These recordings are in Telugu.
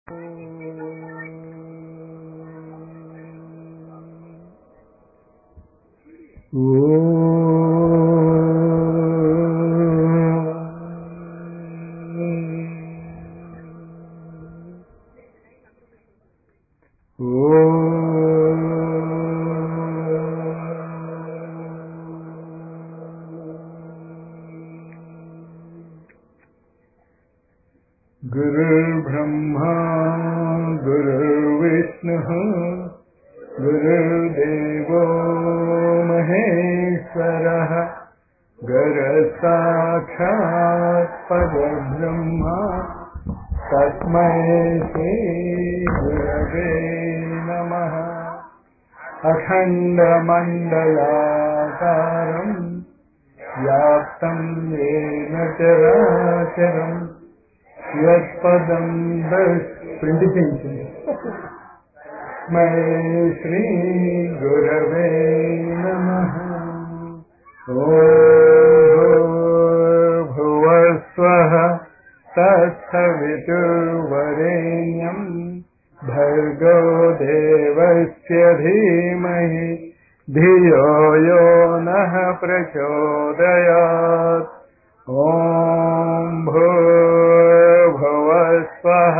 गुरुर्ब्रह्मा गुरुर्विष्णुः गुरुर्देवो महेश्वरः गुरसाक्षात् परब्रह्मा तस्मै श्रीगुरवे नमः अखण्डमण्डलाकारम् व्याप्तम् येन चराचरम् యత్పదం ప్రింట్ చేయించింది మై శ్రీ గురవే నమ భువస్వ తత్సవితుర్వరేణ్యం భర్గో దేవస్య ధీమహి ధియో యో నః ప్రచోదయాత్ ఓం భూ भुवस्वः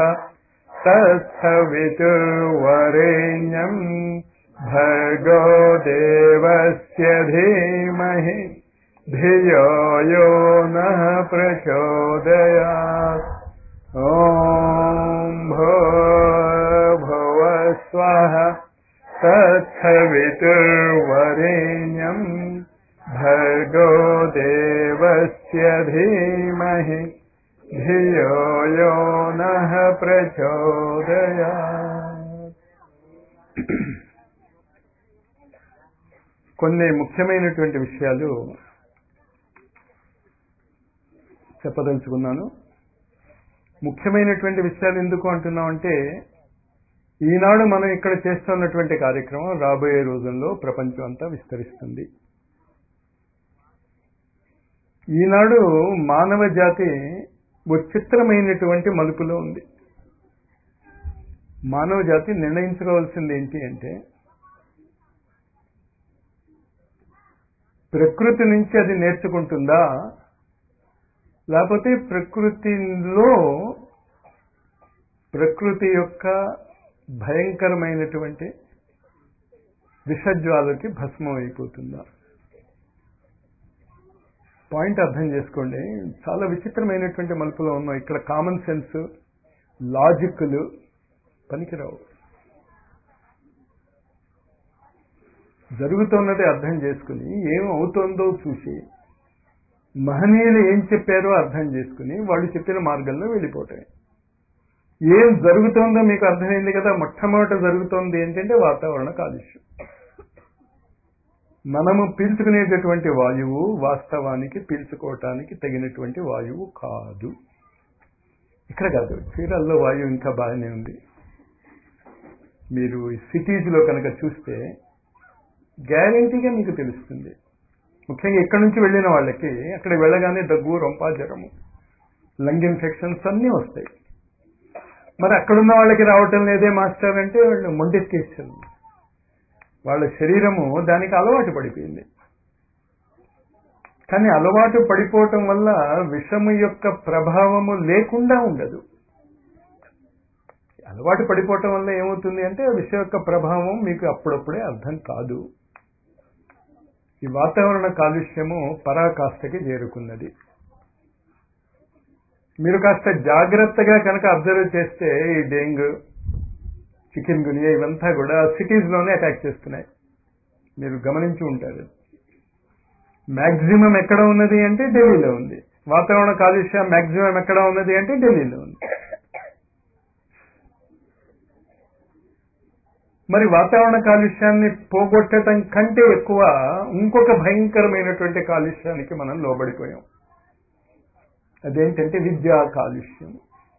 तत्सवितुर्वरेण्यम् भर्गो देवस्य धीमहि धियो यो नः प्रचोदयात् ॐ भो भुवस्वः तत्सवितुर्वरेण्यम् भर्गो देवस्य धीमहि ధియో యో నః ప్రచోదయా కొన్ని ముఖ్యమైనటువంటి విషయాలు చెప్పదలుచుకున్నాను ముఖ్యమైనటువంటి విషయాలు ఎందుకు అంటున్నామంటే ఈనాడు మనం ఇక్కడ చేస్తున్నటువంటి కార్యక్రమం రాబోయే రోజుల్లో ప్రపంచం అంతా విస్తరిస్తుంది ఈనాడు మానవ జాతి విచిత్రమైనటువంటి మలుపులో ఉంది మానవ జాతి నిర్ణయించుకోవాల్సింది ఏంటి అంటే ప్రకృతి నుంచి అది నేర్చుకుంటుందా లేకపోతే ప్రకృతిలో ప్రకృతి యొక్క భయంకరమైనటువంటి విషజ్వాలకి భస్మం అయిపోతుందా పాయింట్ అర్థం చేసుకోండి చాలా విచిత్రమైనటువంటి మలుపులో ఉన్నాం ఇక్కడ కామన్ సెన్స్ లాజిక్లు పనికిరావు జరుగుతున్నది అర్థం చేసుకుని ఏం అవుతోందో చూసి మహనీయులు ఏం చెప్పారో అర్థం చేసుకుని వాళ్ళు చెప్పిన మార్గంలో వెళ్ళిపోతాయి ఏం జరుగుతోందో మీకు అర్థమైంది కదా మొట్టమొదట జరుగుతోంది ఏంటంటే వాతావరణ కాలుష్యం మనము పీల్చుకునేటటువంటి వాయువు వాస్తవానికి పీల్చుకోవటానికి తగినటువంటి వాయువు కాదు ఇక్కడ కాదు చీరల్లో వాయువు ఇంకా బాగానే ఉంది మీరు సిటీస్లో కనుక చూస్తే గ్యారంటీగా మీకు తెలుస్తుంది ముఖ్యంగా ఇక్కడి నుంచి వెళ్ళిన వాళ్ళకి అక్కడ వెళ్ళగానే దగ్గు రొంప జ్వరము లంగ్ ఇన్ఫెక్షన్స్ అన్నీ వస్తాయి మరి అక్కడున్న వాళ్ళకి రావటం లేదే మాస్టర్ అంటే వాళ్ళు మొండెక్కేసారు వాళ్ళ శరీరము దానికి అలవాటు పడిపోయింది కానీ అలవాటు పడిపోవటం వల్ల విషము యొక్క ప్రభావము లేకుండా ఉండదు అలవాటు పడిపోవటం వల్ల ఏమవుతుంది అంటే విషం యొక్క ప్రభావం మీకు అప్పుడప్పుడే అర్థం కాదు ఈ వాతావరణ కాలుష్యము పరాకాష్ఠకి చేరుకున్నది మీరు కాస్త జాగ్రత్తగా కనుక అబ్జర్వ్ చేస్తే ఈ డెంగ్యూ చికెన్ గునియా ఇవంతా కూడా సిటీస్లోనే అటాక్ చేస్తున్నాయి మీరు గమనించి ఉంటారు మ్యాక్సిమం ఎక్కడ ఉన్నది అంటే ఢిల్లీలో ఉంది వాతావరణ కాలుష్యం మ్యాక్సిమం ఎక్కడ ఉన్నది అంటే ఢిల్లీలో ఉంది మరి వాతావరణ కాలుష్యాన్ని పోగొట్టడం కంటే ఎక్కువ ఇంకొక భయంకరమైనటువంటి కాలుష్యానికి మనం లోబడిపోయాం అదేంటంటే విద్యా కాలుష్యం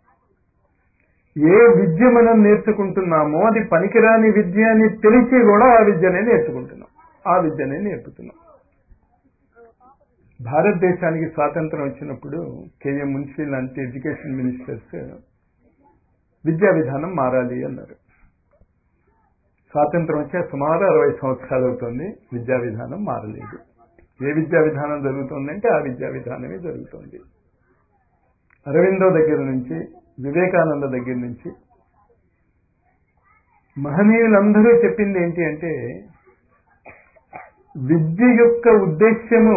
ఏ విద్య మనం నేర్చుకుంటున్నామో అది పనికిరాని విద్య అని తెలిసి కూడా ఆ విద్యనే నేర్చుకుంటున్నాం ఆ విద్యనే నేర్పుతున్నాం భారతదేశానికి స్వాతంత్రం వచ్చినప్పుడు కేఎం మున్షి లాంటి ఎడ్యుకేషన్ మినిస్టర్స్ విద్యా విధానం మారాలి అన్నారు స్వాతంత్రం వచ్చే సుమారు అరవై సంవత్సరాలు అవుతుంది విద్యా విధానం మారలేదు ఏ విద్యా విధానం జరుగుతుందంటే ఆ విద్యా విధానమే జరుగుతుంది అరవిందో దగ్గర నుంచి వివేకానంద దగ్గర నుంచి మహనీయులందరూ చెప్పింది ఏంటి అంటే విద్య యొక్క ఉద్దేశ్యము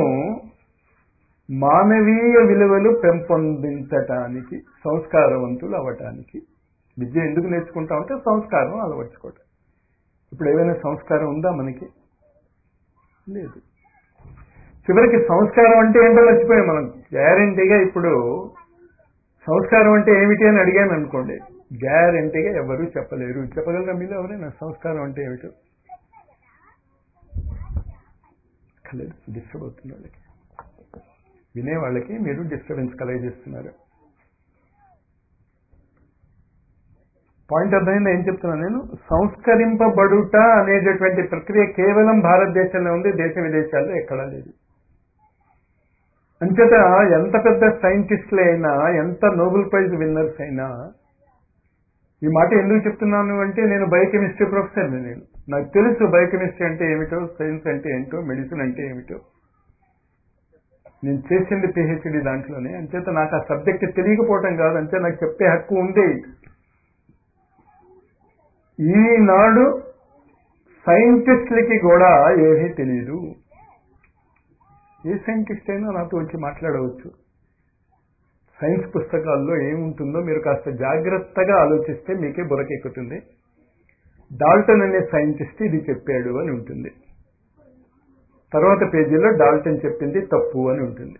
మానవీయ విలువలు పెంపొందించటానికి సంస్కారవంతులు అవటానికి విద్య ఎందుకు నేర్చుకుంటామంటే సంస్కారం అలవర్చుకోవటం ఇప్పుడు ఏమైనా సంస్కారం ఉందా మనకి లేదు చివరికి సంస్కారం అంటే ఏంటో మర్చిపోయాం మనం గ్యారంటీగా ఇప్పుడు సంస్కారం అంటే ఏమిటి అని అడిగాను అనుకోండి గ్యారంటీగా ఎవరు చెప్పలేరు చెప్పగలరా మీరు ఎవరైనా సంస్కారం అంటే ఏమిటో లేదు డిస్టర్బ్ అవుతుంది వాళ్ళకి వినే వాళ్ళకి మీరు డిస్టర్బెన్స్ కలగజేస్తున్నారు పాయింట్ అర్థమైంది ఏం చెప్తున్నా నేను సంస్కరింపబడుట అనేటటువంటి ప్రక్రియ కేవలం భారతదేశంలో ఉంది దేశ విదేశాల్లో ఎక్కడా లేదు అంచేత ఎంత పెద్ద సైంటిస్టులు అయినా ఎంత నోబెల్ ప్రైజ్ విన్నర్స్ అయినా ఈ మాట ఎందుకు చెప్తున్నాను అంటే నేను బయోకెమిస్ట్రీ ప్రొఫెసర్ని నేను నాకు తెలుసు బయోకెమిస్ట్రీ అంటే ఏమిటో సైన్స్ అంటే ఏంటో మెడిసిన్ అంటే ఏమిటో నేను చేసింది పిహెచ్డి దాంట్లోనే అంచేత నాకు ఆ సబ్జెక్ట్ తెలియకపోవటం కాదు అంతే నాకు చెప్పే హక్కు ఉంది ఈనాడు సైంటిస్టులకి కూడా ఏమీ తెలియదు ఏ సైంటిస్ట్ అయినా నాతో వచ్చి మాట్లాడవచ్చు సైన్స్ పుస్తకాల్లో ఏముంటుందో మీరు కాస్త జాగ్రత్తగా ఆలోచిస్తే మీకే బురకెక్కుతుంది డాల్టన్ అనే సైంటిస్ట్ ఇది చెప్పాడు అని ఉంటుంది తర్వాత పేజీలో డాల్టన్ చెప్పింది తప్పు అని ఉంటుంది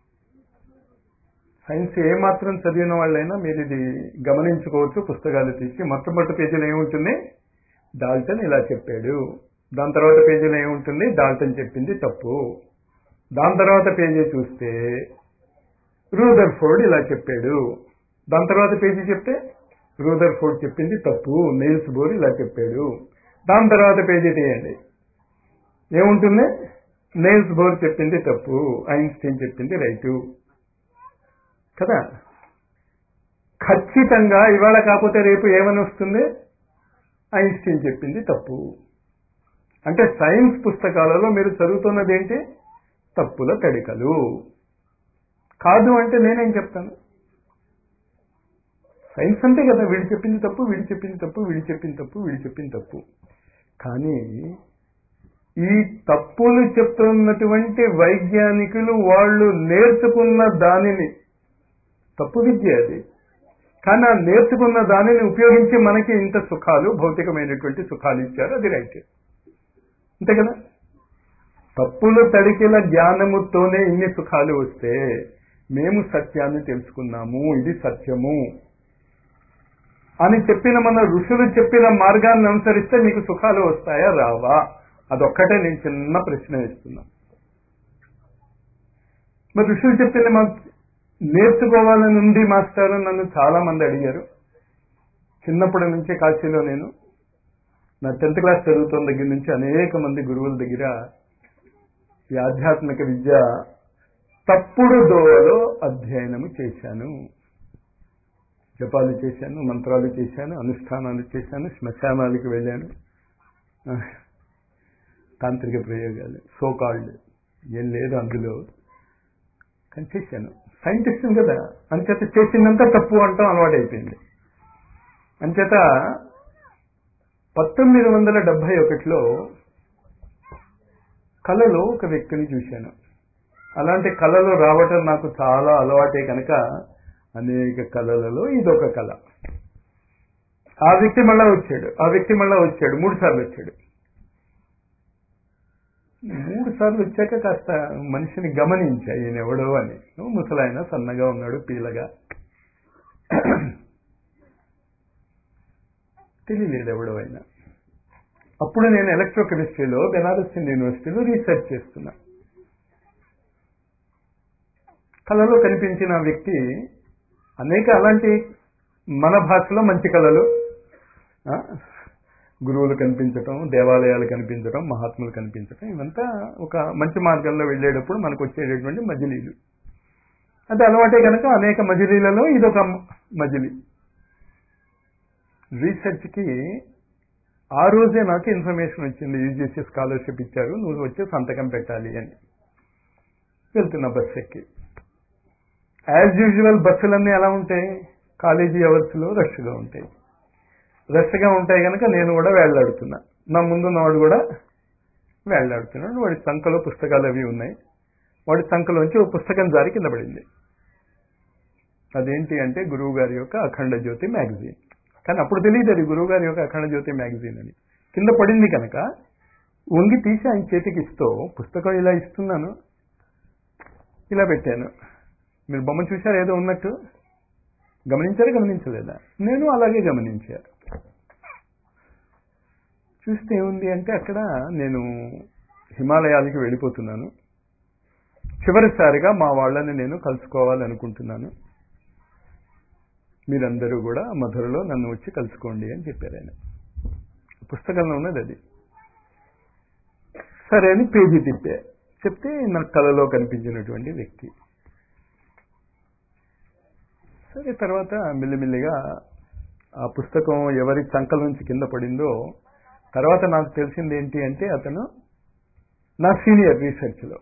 సైన్స్ ఏమాత్రం చదివిన వాళ్ళైనా మీరు ఇది గమనించుకోవచ్చు పుస్తకాలు తీసి మొట్టమొదటి పేజీలో ఏముంటుంది డాల్టన్ ఇలా చెప్పాడు దాని తర్వాత పేజీలో ఏముంటుంది డాల్టన్ చెప్పింది తప్పు దాని తర్వాత పేజీ చూస్తే రూదర్ ఫోర్డ్ ఇలా చెప్పాడు దాని తర్వాత పేజీ చెప్తే రూదర్ ఫోర్డ్ చెప్పింది తప్పు నెయిల్స్ బోర్ ఇలా చెప్పాడు దాని తర్వాత పేజీ తీయండి ఏముంటుంది నెయిల్స్ బోర్ చెప్పింది తప్పు ఐన్స్టీన్ చెప్పింది రైటు కదా ఖచ్చితంగా ఇవాళ కాకపోతే రేపు ఏమని వస్తుంది ఐన్స్టీన్ చెప్పింది తప్పు అంటే సైన్స్ పుస్తకాలలో మీరు చదువుతున్నది ఏంటి తప్పుల తడికలు కాదు అంటే నేనేం చెప్తాను సైన్స్ అంతే కదా వీడు చెప్పింది తప్పు వీడు చెప్పింది తప్పు వీడు చెప్పింది తప్పు వీడు చెప్పింది తప్పు కానీ ఈ తప్పులు చెప్తున్నటువంటి వైజ్ఞానికులు వాళ్ళు నేర్చుకున్న దానిని తప్పు విద్య అది కానీ ఆ నేర్చుకున్న దానిని ఉపయోగించి మనకి ఇంత సుఖాలు భౌతికమైనటువంటి సుఖాలు ఇచ్చారు అది రైట్ అంతే కదా తప్పులు తడికిల జ్ఞానముతోనే ఇన్ని సుఖాలు వస్తే మేము సత్యాన్ని తెలుసుకున్నాము ఇది సత్యము అని చెప్పిన మన ఋషులు చెప్పిన మార్గాన్ని అనుసరిస్తే మీకు సుఖాలు వస్తాయా రావా అదొక్కటే నేను చిన్న ప్రశ్న ఇస్తున్నా మరి ఋషులు చెప్పిన మా నేర్చుకోవాలని ఉంది మాస్టర్ నన్ను చాలా మంది అడిగారు చిన్నప్పటి నుంచి కాశీలో నేను నా టెన్త్ క్లాస్ చదువుతున్న దగ్గర నుంచి అనేక మంది గురువుల దగ్గర ఈ ఆధ్యాత్మిక విద్య తప్పుడు దోవలో అధ్యయనము చేశాను జపాలు చేశాను మంత్రాలు చేశాను అనుష్ఠానాలు చేశాను శ్మశానాలకు వెళ్ళాను తాంత్రిక ప్రయోగాలు సో కాల్డ్ ఏం లేదు అందులో కానీ చేశాను సైంటిస్ట్ కదా అంచేత చేసిందంతా తప్పు అంటాం అలవాటైపోయింది అంచేత పంతొమ్మిది వందల డెబ్బై ఒకటిలో కళలో ఒక వ్యక్తిని చూశాను అలాంటి కళలు రావటం నాకు చాలా అలవాటే కనుక అనేక కళలలో ఇదొక కళ ఆ వ్యక్తి మళ్ళా వచ్చాడు ఆ వ్యక్తి మళ్ళా వచ్చాడు మూడు సార్లు వచ్చాడు మూడు సార్లు వచ్చాక కాస్త మనిషిని గమనించా ఈయన ఎవడో అని ముసలాయన సన్నగా ఉన్నాడు పీలగా తెలియలేదు ఎవడో అయినా అప్పుడు నేను ఎలక్ట్రోకెమిస్ట్రీలో బెనారస్ హిందూ యూనివర్సిటీలో రీసెర్చ్ చేస్తున్నా కళలో కనిపించిన వ్యక్తి అనేక అలాంటి మన భాషలో మంచి కళలు గురువులు కనిపించటం దేవాలయాలు కనిపించటం మహాత్ములు కనిపించటం ఇవంతా ఒక మంచి మార్గంలో వెళ్ళేటప్పుడు మనకు వచ్చేటటువంటి మజిలీలు అది అలవాటే కనుక అనేక మజిలీలలో ఇదొక మజిలీ రీసెర్చ్కి ఆ రోజే నాకు ఇన్ఫర్మేషన్ వచ్చింది యూజీసీ స్కాలర్షిప్ ఇచ్చారు నువ్వు వచ్చి సంతకం పెట్టాలి అని వెళ్తున్నా బస్ ఎక్కి యాజ్ యూజువల్ బస్సులన్నీ ఎలా ఉంటాయి కాలేజీ అవర్స్లో రష్గా ఉంటాయి రష్గా ఉంటాయి కనుక నేను కూడా వేళ్లాడుతున్నా నా ముందున్నవాడు కూడా వేళ్లాడుతున్నాడు వాడి సంఖలో పుస్తకాలు అవి ఉన్నాయి వాడి సంఖలోంచి ఒక పుస్తకం జారి కింద పడింది అదేంటి అంటే గురువు గారి యొక్క అఖండ జ్యోతి మ్యాగజైన్ కానీ అప్పుడు తెలియదు అది గురువు గారి యొక్క అఖండ జ్యోతి మ్యాగజైన్ అని కింద పడింది కనుక వంగి తీసి ఆయన చేతికి ఇస్తూ పుస్తకం ఇలా ఇస్తున్నాను ఇలా పెట్టాను మీరు బొమ్మ చూశారు ఏదో ఉన్నట్టు గమనించారా గమనించలేదా నేను అలాగే గమనించా చూస్తే ఏముంది అంటే అక్కడ నేను హిమాలయాలకి వెళ్ళిపోతున్నాను చివరిసారిగా మా వాళ్ళని నేను కలుసుకోవాలనుకుంటున్నాను మీరందరూ కూడా మధురలో నన్ను వచ్చి కలుసుకోండి అని చెప్పారు ఆయన పుస్తకంలో ఉన్నది అది సరే అని పేజీ తిప్పా చెప్తే నాకు కళలో కనిపించినటువంటి వ్యక్తి సరే తర్వాత మెల్లిమెల్లిగా ఆ పుస్తకం ఎవరి చంకల నుంచి కింద పడిందో తర్వాత నాకు తెలిసింది ఏంటి అంటే అతను నా సీనియర్ రీసెర్చ్లో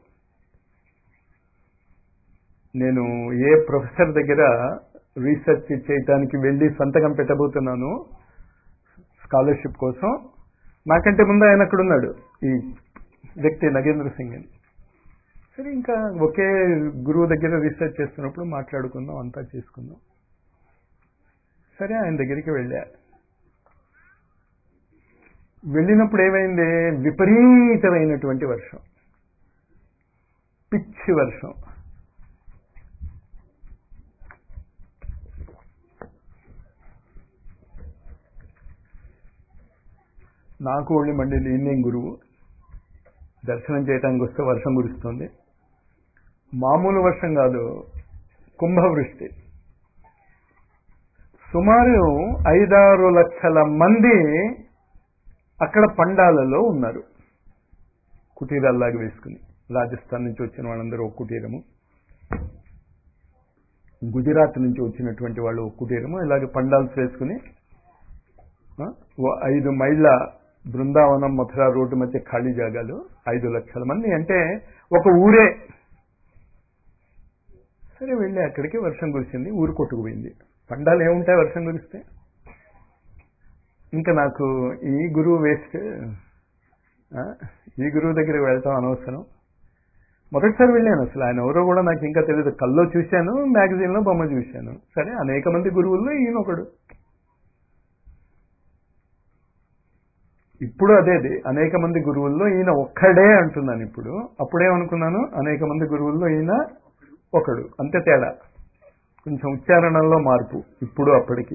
నేను ఏ ప్రొఫెసర్ దగ్గర రీసెర్చ్ చేయటానికి వెళ్ళి సంతకం పెట్టబోతున్నాను స్కాలర్షిప్ కోసం నాకంటే ముందు ఆయన అక్కడ ఉన్నాడు ఈ వ్యక్తి నగేంద్ర సింగ్ అని సరే ఇంకా ఒకే గురువు దగ్గర రీసెర్చ్ చేస్తున్నప్పుడు మాట్లాడుకుందాం అంతా చేసుకుందాం సరే ఆయన దగ్గరికి వెళ్ళా వెళ్ళినప్పుడు ఏమైంది విపరీతమైనటువంటి వర్షం పిచ్చి వర్షం నాకు ఒళ్ళి మండలి ఈయనేం గురువు దర్శనం చేయడానికి వస్తే వర్షం కురుస్తుంది మామూలు వర్షం కాదు కుంభవృష్టి సుమారు ఐదారు లక్షల మంది అక్కడ పండాలలో ఉన్నారు కుటీరాల్లాగా వేసుకుని రాజస్థాన్ నుంచి వచ్చిన వాళ్ళందరూ ఒక కుటీరము గుజరాత్ నుంచి వచ్చినటువంటి వాళ్ళు ఒక కుటీరము ఇలాగే పండాల్స్ వేసుకుని ఆ, ఓ ఐదు మైళ్ళ బృందావనం మథుర రోడ్డు మధ్య ఖాళీ జాగాలు ఐదు లక్షల మంది అంటే ఒక ఊరే సరే వెళ్ళి అక్కడికి వర్షం కురిసింది ఊరు కొట్టుకుపోయింది పండాలు ఏముంటాయి వర్షం కురిస్తే ఇంకా నాకు ఈ గురువు వేస్ట్ ఆ, ఈ గురువు దగ్గరికి వెళ్తాం అనవసరం మొదటిసారి వెళ్ళాను అసలు ఆయన ఎవరో కూడా నాకు ఇంకా తెలియదు కల్లో చూశాను మ్యాగజైన్లో బొమ్మ చూశాను సరే అనేక మంది గురువుల్లో ఈయన ఒకడు ఇప్పుడు అదేది అనేక మంది గురువుల్లో ఈయన ఒక్కడే అంటున్నాను ఇప్పుడు అప్పుడేమనుకున్నాను అనేక మంది గురువుల్లో ఈయన ఒకడు అంతే తేడా కొంచెం ఉచ్చారణలో మార్పు ఇప్పుడు అప్పటికి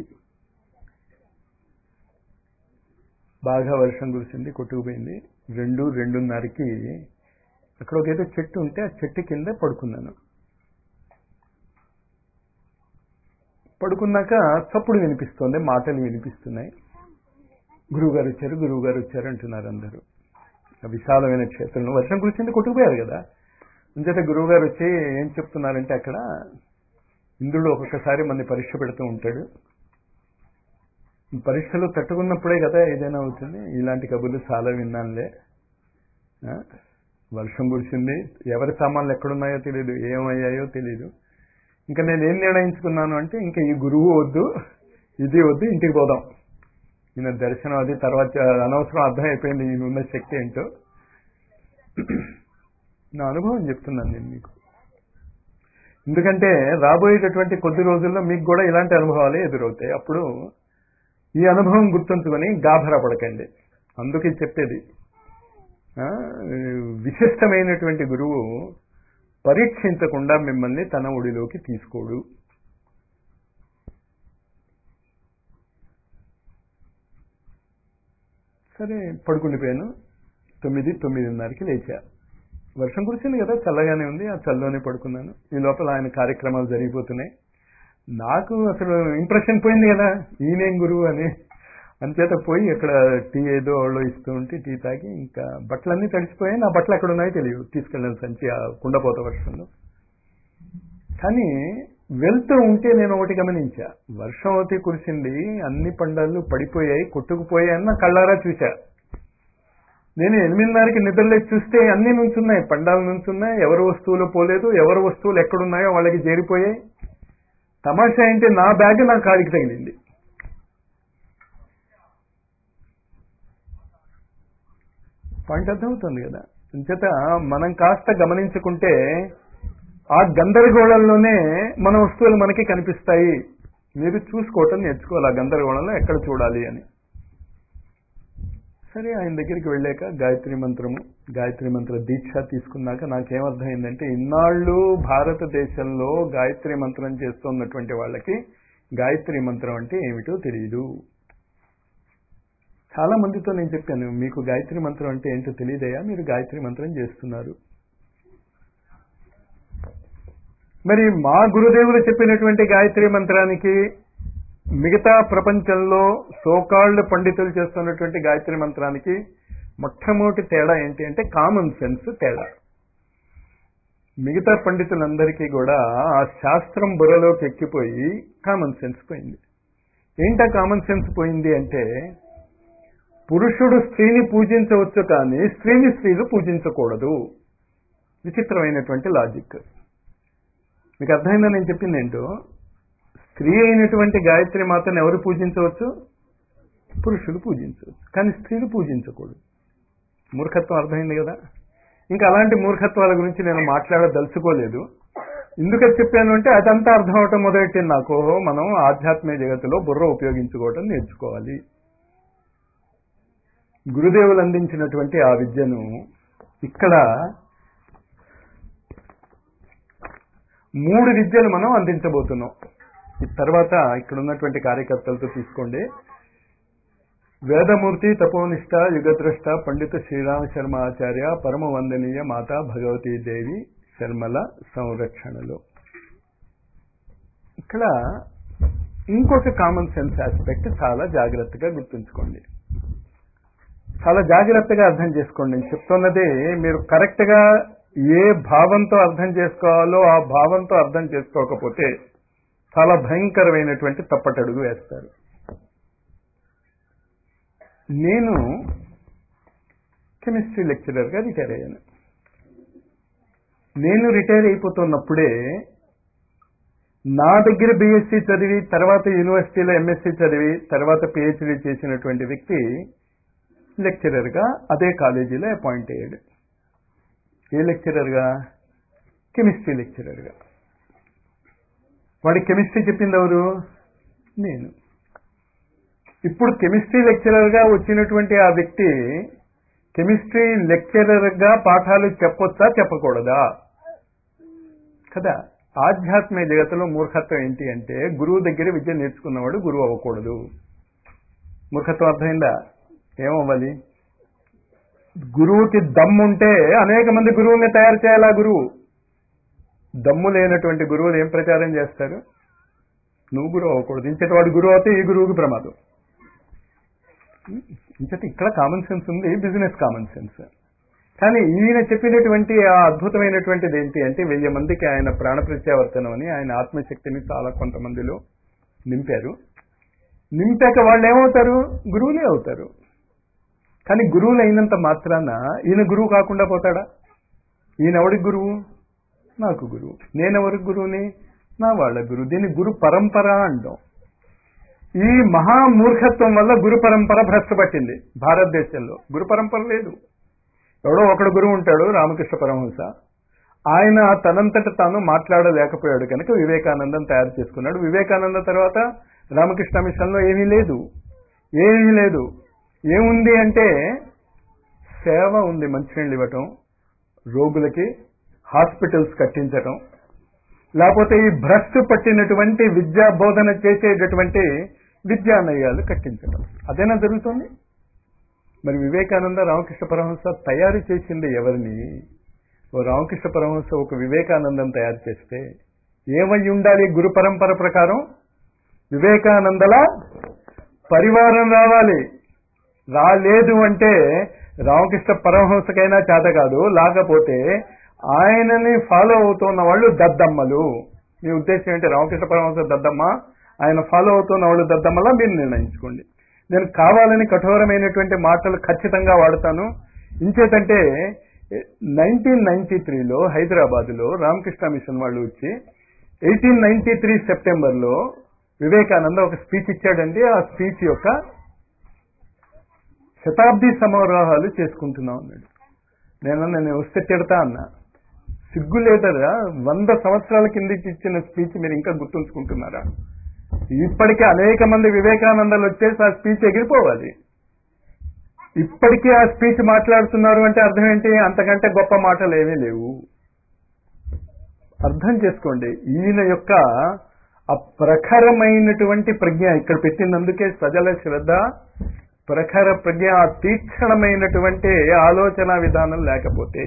బాగా వర్షం కురిసింది కొట్టుకుపోయింది రెండు రెండున్నరకి అక్కడ ఒక ఏదో చెట్టు ఉంటే ఆ చెట్టు కింద పడుకున్నాను పడుకున్నాక చప్పుడు వినిపిస్తోంది మాటలు వినిపిస్తున్నాయి గురువుగారు వచ్చారు గురువుగారు వచ్చారు అంటున్నారు అందరూ ఆ విశాలమైన క్షేత్రంలో వర్షం కురిసింది కొట్టుకుపోయారు కదా అంచేత గురువుగారు వచ్చి ఏం చెప్తున్నారంటే అక్కడ ఇంద్రుడు ఒక్కొక్కసారి మన పరీక్ష పెడుతూ ఉంటాడు ఈ పరీక్షలు తట్టుకున్నప్పుడే కదా ఏదైనా అవుతుంది ఇలాంటి కబుర్లు చాలా విన్నానులే ఆ? వర్షం కురిసింది ఎవరి సామాన్లు ఎక్కడున్నాయో తెలియదు ఏమయ్యాయో తెలియదు ఇంకా నేను ఏం నిర్ణయించుకున్నాను అంటే ఇంకా ఈ గురువు వద్దు ఇది వద్దు ఇంటికి పోదాం ఈయన దర్శనం అది తర్వాత అనవసరం అర్థమైపోయింది ఈయన ఉన్న శక్తి ఏంటో నా అనుభవం చెప్తున్నాను నేను మీకు ఎందుకంటే రాబోయేటటువంటి కొద్ది రోజుల్లో మీకు కూడా ఇలాంటి అనుభవాలే ఎదురవుతాయి అప్పుడు ఈ అనుభవం గుర్తుంచుకొని గాభరా పడకండి అందుకే చెప్పేది ఆ, విశిష్టమైనటువంటి గురువు పరీక్షించకుండా మిమ్మల్ని తన ఒడిలోకి తీసుకోడు సరే పడుకుండిపోయాను తొమ్మిది తొమ్మిదిన్నరకి లేచా వర్షం కురిసింది కదా చల్లగానే ఉంది ఆ చల్లలోనే పడుకున్నాను ఈ లోపల ఆయన కార్యక్రమాలు జరిగిపోతున్నాయి నాకు అసలు ఇంప్రెషన్ పోయింది కదా ఈయనేం గురువు అని అంచేత పోయి ఇక్కడ టీ ఏదో వాళ్ళు ఇస్తూ ఉంటే టీ తాగి ఇంకా బట్టలన్నీ తడిసిపోయాయి నా బట్టలు ఎక్కడ ఉన్నాయో తెలియదు తీసుకెళ్ళాను సంచి ఆ కుండపోత వర్షంలో కానీ వెళ్తూ ఉంటే నేను ఒకటి గమనించా వర్షం అయితే కురిసింది అన్ని పండాలు పడిపోయాయి కొట్టుకుపోయాయి అన్న కళ్ళారా చూశా నేను ఎనిమిదిన్నరకి నిద్రలేసి చూస్తే అన్ని నుంచున్నాయి పండాలు నుంచున్నాయి ఎవరి వస్తువులు పోలేదు ఎవరి వస్తువులు ఎక్కడున్నాయో వాళ్ళకి చేరిపోయాయి తమాషా ఏంటి నా బ్యాగ్ నా కాడికి తగిలింది పాయింట్ అర్థమవుతుంది కదా అంచేత మనం కాస్త గమనించుకుంటే ఆ గందరగోళంలోనే మన వస్తువులు మనకి కనిపిస్తాయి మీరు చూసుకోవటం నేర్చుకోవాలి ఆ గందరగోళంలో ఎక్కడ చూడాలి అని సరే ఆయన దగ్గరికి వెళ్ళాక గాయత్రి మంత్రము గాయత్రి మంత్ర దీక్ష తీసుకున్నాక నాకేమర్థమైందంటే ఇన్నాళ్ళు భారతదేశంలో గాయత్రి మంత్రం చేస్తున్నటువంటి వాళ్ళకి గాయత్రి మంత్రం అంటే ఏమిటో తెలియదు చాలా మందితో నేను చెప్పాను మీకు గాయత్రి మంత్రం అంటే ఏంటో తెలియదయా మీరు గాయత్రి మంత్రం చేస్తున్నారు మరి మా గురుదేవులు చెప్పినటువంటి గాయత్రి మంత్రానికి మిగతా ప్రపంచంలో సోకాళ్ళు పండితులు చేస్తున్నటువంటి గాయత్రి మంత్రానికి మొట్టమొదటి తేడా ఏంటి అంటే కామన్ సెన్స్ తేడా మిగతా పండితులందరికీ కూడా ఆ శాస్త్రం బుర్రలోకి ఎక్కిపోయి కామన్ సెన్స్ పోయింది ఏంటా కామన్ సెన్స్ పోయింది అంటే పురుషుడు స్త్రీని పూజించవచ్చు కానీ స్త్రీని స్త్రీలు పూజించకూడదు విచిత్రమైనటువంటి లాజిక్ మీకు అర్థమైందా నేను చెప్పింది ఏంటో స్త్రీ అయినటువంటి గాయత్రి మాతను ఎవరు పూజించవచ్చు పురుషులు పూజించవచ్చు కానీ స్త్రీలు పూజించకూడదు మూర్ఖత్వం అర్థమైంది కదా ఇంకా అలాంటి మూర్ఖత్వాల గురించి నేను మాట్లాడదలుచుకోలేదు ఎందుకని చెప్పాను అంటే అదంతా అర్థం అవటం మొదలెట్టింది నాకు మనం ఆధ్యాత్మిక జగత్తులో బుర్ర ఉపయోగించుకోవటం నేర్చుకోవాలి గురుదేవులు అందించినటువంటి ఆ విద్యను ఇక్కడ మూడు విద్యలు మనం అందించబోతున్నాం ఈ తర్వాత ఇక్కడ ఉన్నటువంటి కార్యకర్తలతో తీసుకోండి వేదమూర్తి తపోనిష్ట యుగద్రష్ట పండిత శ్రీరామ శర్మ ఆచార్య పరమ వందనీయ మాత భగవతీ దేవి శర్మల సంరక్షణలో ఇక్కడ ఇంకొక కామన్ సెన్స్ ఆస్పెక్ట్ చాలా జాగ్రత్తగా గుర్తుంచుకోండి చాలా జాగ్రత్తగా అర్థం చేసుకోండి నేను చెప్తున్నది మీరు కరెక్ట్ గా ఏ భావంతో అర్థం చేసుకోవాలో ఆ భావంతో అర్థం చేసుకోకపోతే చాలా భయంకరమైనటువంటి తప్పటడుగు వేస్తారు నేను కెమిస్ట్రీ లెక్చరర్గా రిటైర్ అయ్యాను నేను రిటైర్ అయిపోతున్నప్పుడే నా దగ్గర బీఎస్సీ చదివి తర్వాత యూనివర్సిటీలో ఎంఎస్సీ చదివి తర్వాత పిహెచ్డీ చేసినటువంటి వ్యక్తి లెక్చరర్గా అదే కాలేజీలో అపాయింట్ అయ్యాడు ఏ లెక్చరర్గా కెమిస్ట్రీ లెక్చరర్గా వాడి కెమిస్ట్రీ చెప్పింది ఎవరు నేను ఇప్పుడు కెమిస్ట్రీ లెక్చరర్గా వచ్చినటువంటి ఆ వ్యక్తి కెమిస్ట్రీ లెక్చరర్గా పాఠాలు చెప్పొచ్చా చెప్పకూడదా కదా ఆధ్యాత్మిక జగత్తులో మూర్ఖత్వం ఏంటి అంటే గురువు దగ్గర విద్య నేర్చుకున్నవాడు గురువు అవ్వకూడదు మూర్ఖత్వం అర్థమైందా ఏమవ్వాలి గురువుకి దమ్ముంటే అనేక మంది గురువుల్ని తయారు చేయాలా గురువు దమ్ము లేనటువంటి గురువులు ఏం ప్రచారం చేస్తారు నువ్వు గురువు అవ్వకూడదు ఇంతటి వాడు గురువు అయితే ఈ గురువుకి ప్రమాదం ఇంతటి ఇక్కడ కామన్ సెన్స్ ఉంది బిజినెస్ కామన్ సెన్స్ కానీ ఈయన చెప్పినటువంటి ఆ అద్భుతమైనటువంటిది ఏంటి అంటే వెయ్యి మందికి ఆయన ప్రాణ ప్రత్యావర్తనం అని ఆయన ఆత్మశక్తిని చాలా కొంతమందిలో నింపారు నింపాక వాళ్ళు ఏమవుతారు గురువులే అవుతారు కానీ గురువులు అయినంత మాత్రాన ఈయన గురువు కాకుండా పోతాడా ఈయన ఎవడికి గురువు నాకు గురువు నేనెవరికి గురువుని నా వాళ్ళ గురువు దీన్ని గురు పరంపర అంటాం ఈ మహా మూర్ఖత్వం వల్ల గురు పరంపర భ్రష్టపట్టింది భారతదేశంలో గురు పరంపర లేదు ఎవడో ఒకడు గురువు ఉంటాడు రామకృష్ణ పరమహంస ఆయన తనంతట తాను మాట్లాడలేకపోయాడు కనుక వివేకానందం తయారు చేసుకున్నాడు వివేకానంద తర్వాత రామకృష్ణ మిషన్లో ఏమీ లేదు ఏమీ లేదు ఏముంది అంటే సేవ ఉంది మంచినీళ్ళు ఇవ్వటం రోగులకి హాస్పిటల్స్ కట్టించటం లేకపోతే ఈ భ్రష్టు పట్టినటువంటి విద్యా బోధన చేసేటటువంటి విద్యానయాలు కట్టించటం అదేనా జరుగుతుంది మరి వివేకానంద రామకృష్ణ పరమహంస తయారు చేసింది ఎవరిని ఓ రామకృష్ణ పరమహంస ఒక వివేకానందం తయారు చేస్తే ఏమై ఉండాలి గురు పరంపర ప్రకారం వివేకానందల పరివారం రావాలి రాలేదు అంటే రామకృష్ణ పరమహంసకైనా చేత కాదు లేకపోతే ఆయనని ఫాలో అవుతున్న వాళ్ళు దద్దమ్మలు మీ ఉద్దేశం ఏంటి రామకృష్ణ పరమహంస దద్దమ్మ ఆయన ఫాలో అవుతున్న వాళ్ళు దద్దమ్మలా మీరు నిర్ణయించుకోండి నేను కావాలని కఠోరమైనటువంటి మాటలు ఖచ్చితంగా వాడతాను ఇంచేతంటే నైన్టీన్ నైన్టీ త్రీలో హైదరాబాద్లో రామకృష్ణ మిషన్ వాళ్ళు వచ్చి ఎయిటీన్ నైన్టీ త్రీ సెప్టెంబర్లో వివేకానంద ఒక స్పీచ్ ఇచ్చాడండి ఆ స్పీచ్ యొక్క శతాబ్ది సమారోహాలు చేసుకుంటున్నాం అన్నాడు నేను నేను వస్తే తిడతా అన్నా సిగ్గు లేదరా వంద సంవత్సరాల కిందకి ఇచ్చిన స్పీచ్ మీరు ఇంకా గుర్తుంచుకుంటున్నారా ఇప్పటికే అనేక మంది వివేకానందలు వచ్చేసి ఆ స్పీచ్ ఎగిరిపోవాలి ఇప్పటికీ ఆ స్పీచ్ మాట్లాడుతున్నారు అంటే అర్థం ఏంటి అంతకంటే గొప్ప మాటలు ఏమీ లేవు అర్థం చేసుకోండి ఈయన యొక్క ఆ ప్రఖరమైనటువంటి ప్రజ్ఞ ఇక్కడ పెట్టినందుకే సజల శ్రద్ధ ప్రఖర ప్రజ్ఞ ఆ తీక్షణమైనటువంటి ఆలోచన విధానం లేకపోతే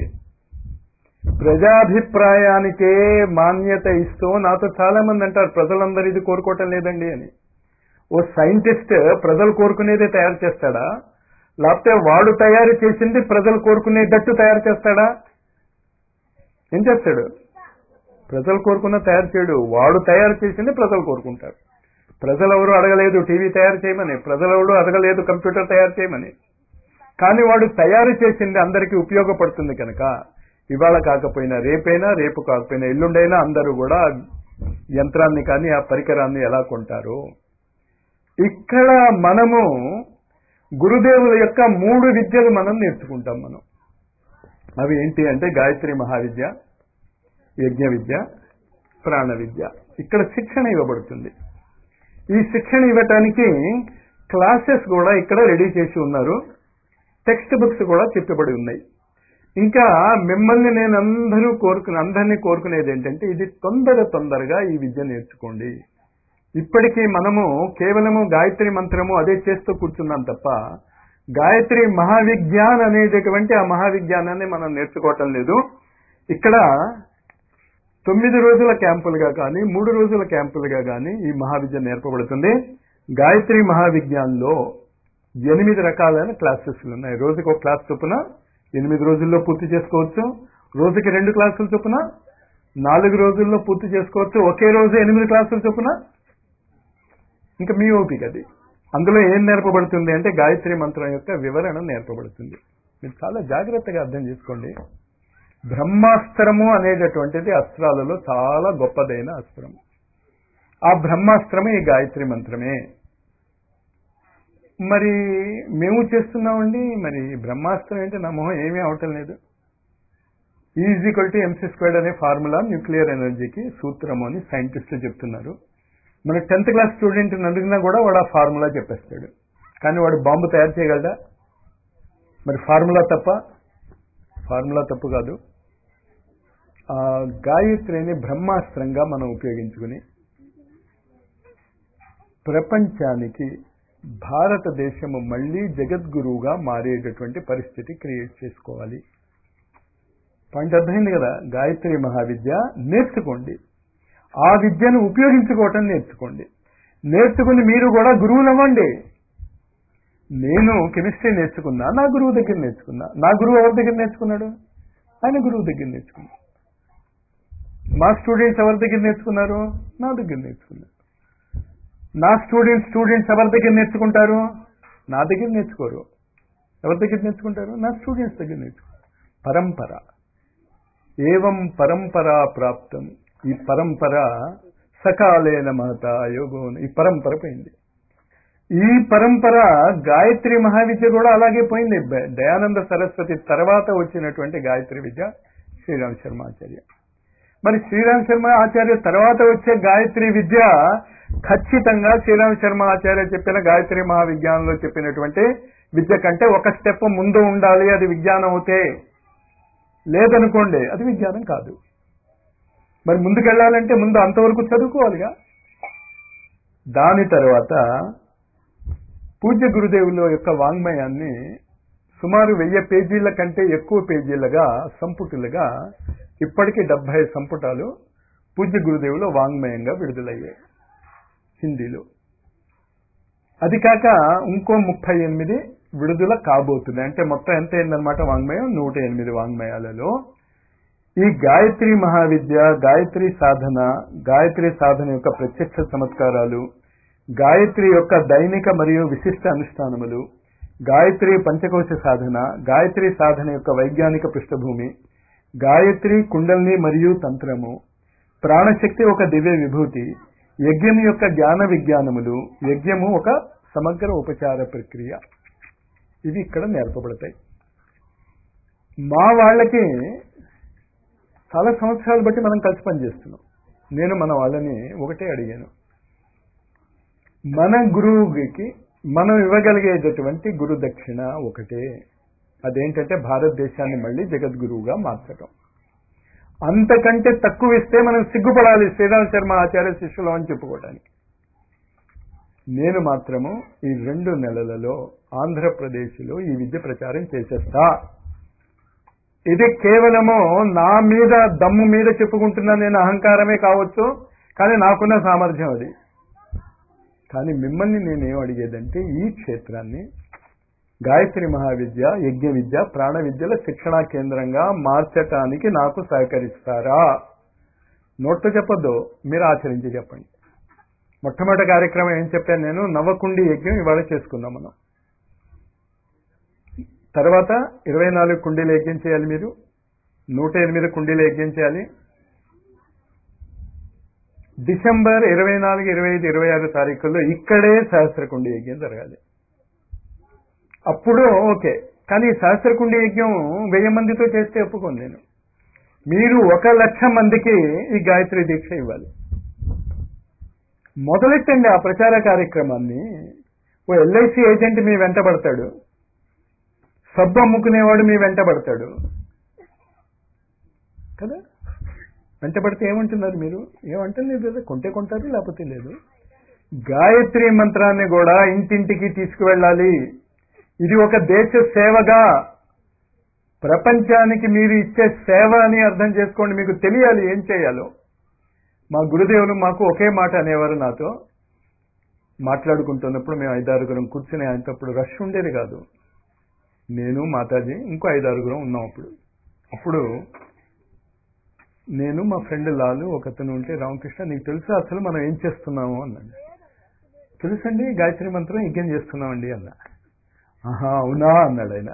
ప్రజాభిప్రాయానికే మాన్యత ఇస్తూ నాతో చాలా మంది అంటారు ప్రజలందరూ ఇది కోరుకోవటం లేదండి అని ఓ సైంటిస్ట్ ప్రజలు కోరుకునేదే తయారు చేస్తాడా లేకపోతే వాడు తయారు చేసింది ప్రజలు కోరుకునేటట్టు తయారు చేస్తాడా ఏం చేస్తాడు ప్రజలు కోరుకున్న తయారు చేయడు వాడు తయారు చేసింది ప్రజలు కోరుకుంటారు ప్రజలెవరు అడగలేదు టీవీ తయారు చేయమని ప్రజలెవరు అడగలేదు కంప్యూటర్ తయారు చేయమని కానీ వాడు తయారు చేసింది అందరికీ ఉపయోగపడుతుంది కనుక ఇవాళ కాకపోయినా రేపైనా రేపు కాకపోయినా ఎల్లుండైనా అందరూ కూడా యంత్రాన్ని కానీ ఆ పరికరాన్ని ఎలా కొంటారు ఇక్కడ మనము గురుదేవుల యొక్క మూడు విద్యలు మనం నేర్చుకుంటాం మనం అవి ఏంటి అంటే గాయత్రి మహావిద్య యజ్ఞ విద్య ప్రాణ విద్య ఇక్కడ శిక్షణ ఇవ్వబడుతుంది ఈ శిక్షణ ఇవ్వటానికి క్లాసెస్ కూడా ఇక్కడ రెడీ చేసి ఉన్నారు టెక్స్ట్ బుక్స్ కూడా చెప్పబడి ఉన్నాయి ఇంకా మిమ్మల్ని నేను అందరూ కోరుకుని అందరినీ కోరుకునేది ఏంటంటే ఇది తొందర తొందరగా ఈ విద్య నేర్చుకోండి ఇప్పటికీ మనము కేవలము గాయత్రి మంత్రము అదే చేస్తూ కూర్చున్నాం తప్ప గాయత్రి మహావిజ్ఞాన్ అనేటటువంటి ఆ మహావిజ్ఞానాన్ని మనం నేర్చుకోవటం లేదు ఇక్కడ తొమ్మిది రోజుల క్యాంపులుగా కానీ మూడు రోజుల క్యాంపులుగా కానీ ఈ మహావిద్య నేర్పబడుతుంది గాయత్రి మహావిజ్ఞాన్లో ఎనిమిది రకాలైన క్లాసెస్ ఉన్నాయి రోజుకి ఒక క్లాస్ చొప్పున ఎనిమిది రోజుల్లో పూర్తి చేసుకోవచ్చు రోజుకి రెండు క్లాసులు చొప్పున నాలుగు రోజుల్లో పూర్తి చేసుకోవచ్చు ఒకే రోజు ఎనిమిది క్లాసులు చొప్పున ఇంకా మీ ఓపిక అది అందులో ఏం నేర్పబడుతుంది అంటే గాయత్రి మంత్రం యొక్క వివరణ నేర్పబడుతుంది మీరు చాలా జాగ్రత్తగా అర్థం చేసుకోండి బ్రహ్మాస్త్రము అనేటటువంటిది అస్త్రాలలో చాలా గొప్పదైన అస్త్రం ఆ బ్రహ్మాస్త్రము ఈ గాయత్రి మంత్రమే మరి మేము చేస్తున్నామండి మరి బ్రహ్మాస్త్రం ఏంటి నా మొహం ఏమీ అవటం లేదు ఈజీక్వల్ టు ఎంసీ స్క్వేర్డ్ అనే ఫార్ములా న్యూక్లియర్ ఎనర్జీకి సూత్రము అని సైంటిస్టులు చెప్తున్నారు మన టెన్త్ క్లాస్ స్టూడెంట్ అడిగినా కూడా వాడు ఆ ఫార్ములా చెప్పేస్తాడు కానీ వాడు బాంబు తయారు చేయగలడా మరి ఫార్ములా తప్ప ఫార్ములా తప్పు కాదు ఆ గాయత్రిని బ్రహ్మాస్త్రంగా మనం ఉపయోగించుకుని ప్రపంచానికి భారతదేశము మళ్ళీ జగద్గురువుగా మారేటటువంటి పరిస్థితి క్రియేట్ చేసుకోవాలి పాయింట్ అర్థమైంది కదా గాయత్రి మహావిద్య నేర్చుకోండి ఆ విద్యను ఉపయోగించుకోవటం నేర్చుకోండి నేర్చుకుని మీరు కూడా గురువులు అవ్వండి నేను కెమిస్ట్రీ నేర్చుకున్నా నా గురువు దగ్గర నేర్చుకున్నా నా గురువు ఎవరి దగ్గర నేర్చుకున్నాడు ఆయన గురువు దగ్గర నేర్చుకున్నా మా స్టూడెంట్స్ ఎవరి దగ్గర నేర్చుకున్నారు నా దగ్గర నేర్చుకున్నారు నా స్టూడెంట్స్ స్టూడెంట్స్ ఎవరి దగ్గర నేర్చుకుంటారు నా దగ్గర నేర్చుకోరు ఎవరి దగ్గర నేర్చుకుంటారు నా స్టూడెంట్స్ దగ్గర నేర్చుకుంటారు పరంపర ఏవం పరంపరా ప్రాప్తం ఈ పరంపర సకాలేన మహత యోగం ఈ పరంపర పోయింది ఈ పరంపర గాయత్రి మహావిద్య కూడా అలాగే పోయింది దయానంద సరస్వతి తర్వాత వచ్చినటువంటి గాయత్రి విద్య శ్రీరామ్ శర్మ ఆచార్య మరి శ్రీరామ్ శర్మ ఆచార్య తర్వాత వచ్చే గాయత్రి విద్య ఖచ్చితంగా శ్రీరామ్ శర్మ ఆచార్య చెప్పిన గాయత్రి మహావిజ్ఞానంలో చెప్పినటువంటి విద్య కంటే ఒక స్టెప్ ముందు ఉండాలి అది విజ్ఞానం అవుతే లేదనుకోండి అది విజ్ఞానం కాదు మరి ముందుకెళ్ళాలంటే ముందు అంతవరకు చదువుకోవాలిగా దాని తర్వాత పూజ్య గురుదేవుల యొక్క వాంగ్మయాన్ని సుమారు వెయ్యి పేజీల కంటే ఎక్కువ పేజీలుగా సంపుటులుగా ఇప్పటికీ డెబ్బై సంపుటాలు పూజ్య గురుదేవుల వాంగ్మయంగా విడుదలయ్యాయి హిందీలో అది కాక ఇంకో ముప్పై ఎనిమిది విడుదల కాబోతుంది అంటే మొత్తం ఎంత అయిందనమాట వాంగ్మయం నూట ఎనిమిది వాంగ్మయాలలో ఈ గాయత్రి మహావిద్య గాయత్రి సాధన గాయత్రి సాధన యొక్క ప్రత్యక్ష చమత్కారాలు గాయత్రి యొక్క దైనిక మరియు విశిష్ట అనుష్ఠానములు గాయత్రి పంచకోశ సాధన గాయత్రి సాధన యొక్క వైజ్ఞానిక పృష్ఠభూమి గాయత్రి కుండల్ని మరియు తంత్రము ప్రాణశక్తి ఒక దివ్య విభూతి యజ్ఞం యొక్క జ్ఞాన విజ్ఞానములు యజ్ఞము ఒక సమగ్ర ఉపచార ప్రక్రియ ఇవి ఇక్కడ నేర్పబడతాయి మా వాళ్ళకి చాలా సంవత్సరాలు బట్టి మనం కలిసి పనిచేస్తున్నాం నేను మన వాళ్ళని ఒకటే అడిగాను మన గురువుకి మనం ఇవ్వగలిగేటటువంటి గురు దక్షిణ ఒకటే అదేంటంటే భారతదేశాన్ని మళ్ళీ జగద్గురువుగా మార్చటం అంతకంటే తక్కువ ఇస్తే మనం సిగ్గుపడాలి శ్రీరామ్ శర్మ ఆచార్య శిష్యులు అని చెప్పుకోవడానికి నేను మాత్రము ఈ రెండు నెలలలో ఆంధ్రప్రదేశ్లో ఈ విద్య ప్రచారం చేసేస్తా ఇది కేవలము నా మీద దమ్ము మీద చెప్పుకుంటున్నా నేను అహంకారమే కావచ్చు కానీ నాకున్న సామర్థ్యం అది కానీ మిమ్మల్ని నేనేం అడిగేదంటే ఈ క్షేత్రాన్ని గాయత్రి మహావిద్య యజ్ఞ విద్య ప్రాణ విద్యల శిక్షణా కేంద్రంగా మార్చటానికి నాకు సహకరిస్తారా నోట్తో చెప్పొద్దు మీరు ఆచరించి చెప్పండి మొట్టమొదటి కార్యక్రమం ఏం చెప్పాను నేను నవకుండి యజ్ఞం ఇవాళ చేసుకుందాం మనం తర్వాత ఇరవై నాలుగు కుండీలు యజ్ఞం చేయాలి మీరు నూట ఎనిమిది కుండీలు యజ్ఞం చేయాలి డిసెంబర్ ఇరవై నాలుగు ఇరవై ఐదు ఇరవై ఆరు తారీఖుల్లో ఇక్కడే సహస్రకుండి యజ్ఞం జరగాలి అప్పుడు ఓకే కానీ ఈ సహస్రకుండి యజ్ఞం వెయ్యి మందితో చేస్తే ఒప్పుకోను నేను మీరు ఒక లక్ష మందికి ఈ గాయత్రి దీక్ష ఇవ్వాలి మొదలెట్టండి ఆ ప్రచార కార్యక్రమాన్ని ఓ ఎల్ఐసి ఏజెంట్ మీ వెంట పడతాడు సబ్బు అమ్ముకునేవాడు మీ వెంట పడతాడు కదా వెంట పడితే ఏమంటున్నారు మీరు ఏమంటలేదు కదా కొంటే కొంటారు లేకపోతే లేదు గాయత్రి మంత్రాన్ని కూడా ఇంటింటికి తీసుకువెళ్ళాలి ఇది ఒక దేశ సేవగా ప్రపంచానికి మీరు ఇచ్చే సేవ అని అర్థం చేసుకోండి మీకు తెలియాలి ఏం చేయాలో మా గురుదేవులు మాకు ఒకే మాట అనేవారు నాతో మాట్లాడుకుంటున్నప్పుడు మేము ఐదారుగురం కూర్చుని ఆయనతప్పుడు రష్ ఉండేది కాదు నేను మాతాజీ ఇంకో ఐదారుగురం ఉన్నాం అప్పుడు అప్పుడు నేను మా ఫ్రెండ్ లాలు ఒకతను ఉంటే రామకృష్ణ నీకు తెలుసు అసలు మనం ఏం చేస్తున్నాము అన్నాడు తెలుసండి గాయత్రి మంత్రం యజ్ఞం చేస్తున్నామండి అన్న ఆహా అవునా అన్నాడు ఆయన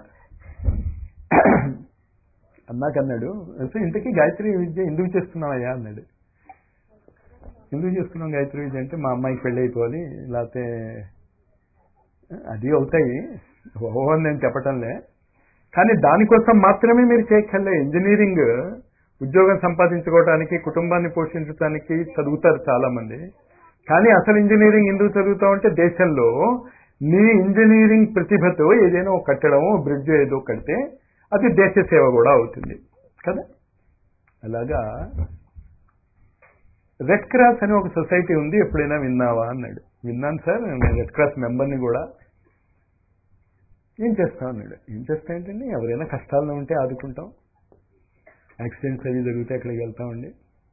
అన్నాకన్నాడు అసలు ఇంతకీ గాయత్రి విద్య ఎందుకు చేస్తున్నావయ్యా అన్నాడు ఎందుకు చేస్తున్నాం గాయత్రి విద్య అంటే మా అమ్మాయికి పెళ్ళి అయిపోవాలి లేకపోతే అది అవుతాయి ఓహో అని నేను చెప్పటంలే కానీ దానికోసం మాత్రమే మీరు చేయక్కర్లే ఇంజనీరింగ్ ఉద్యోగం సంపాదించుకోవడానికి కుటుంబాన్ని పోషించడానికి చదువుతారు చాలా మంది కానీ అసలు ఇంజనీరింగ్ ఎందుకు చదువుతామంటే దేశంలో నీ ఇంజనీరింగ్ ప్రతిభతో ఏదైనా ఒక కట్టడమో బ్రిడ్జ్ ఏదో కడితే అది దేశ సేవ కూడా అవుతుంది కదా అలాగా రెడ్ క్రాస్ అని ఒక సొసైటీ ఉంది ఎప్పుడైనా విన్నావా అన్నాడు విన్నాను సార్ నేను రెడ్ క్రాస్ మెంబర్ని కూడా ఏం చేస్తాం అన్నాడు ఏం చేస్తా ఏంటండి ఎవరైనా కష్టాల్లో ఉంటే ఆదుకుంటాం యాక్సిడెంట్స్ అవి జరిగితే అక్కడికి వెళ్తామండి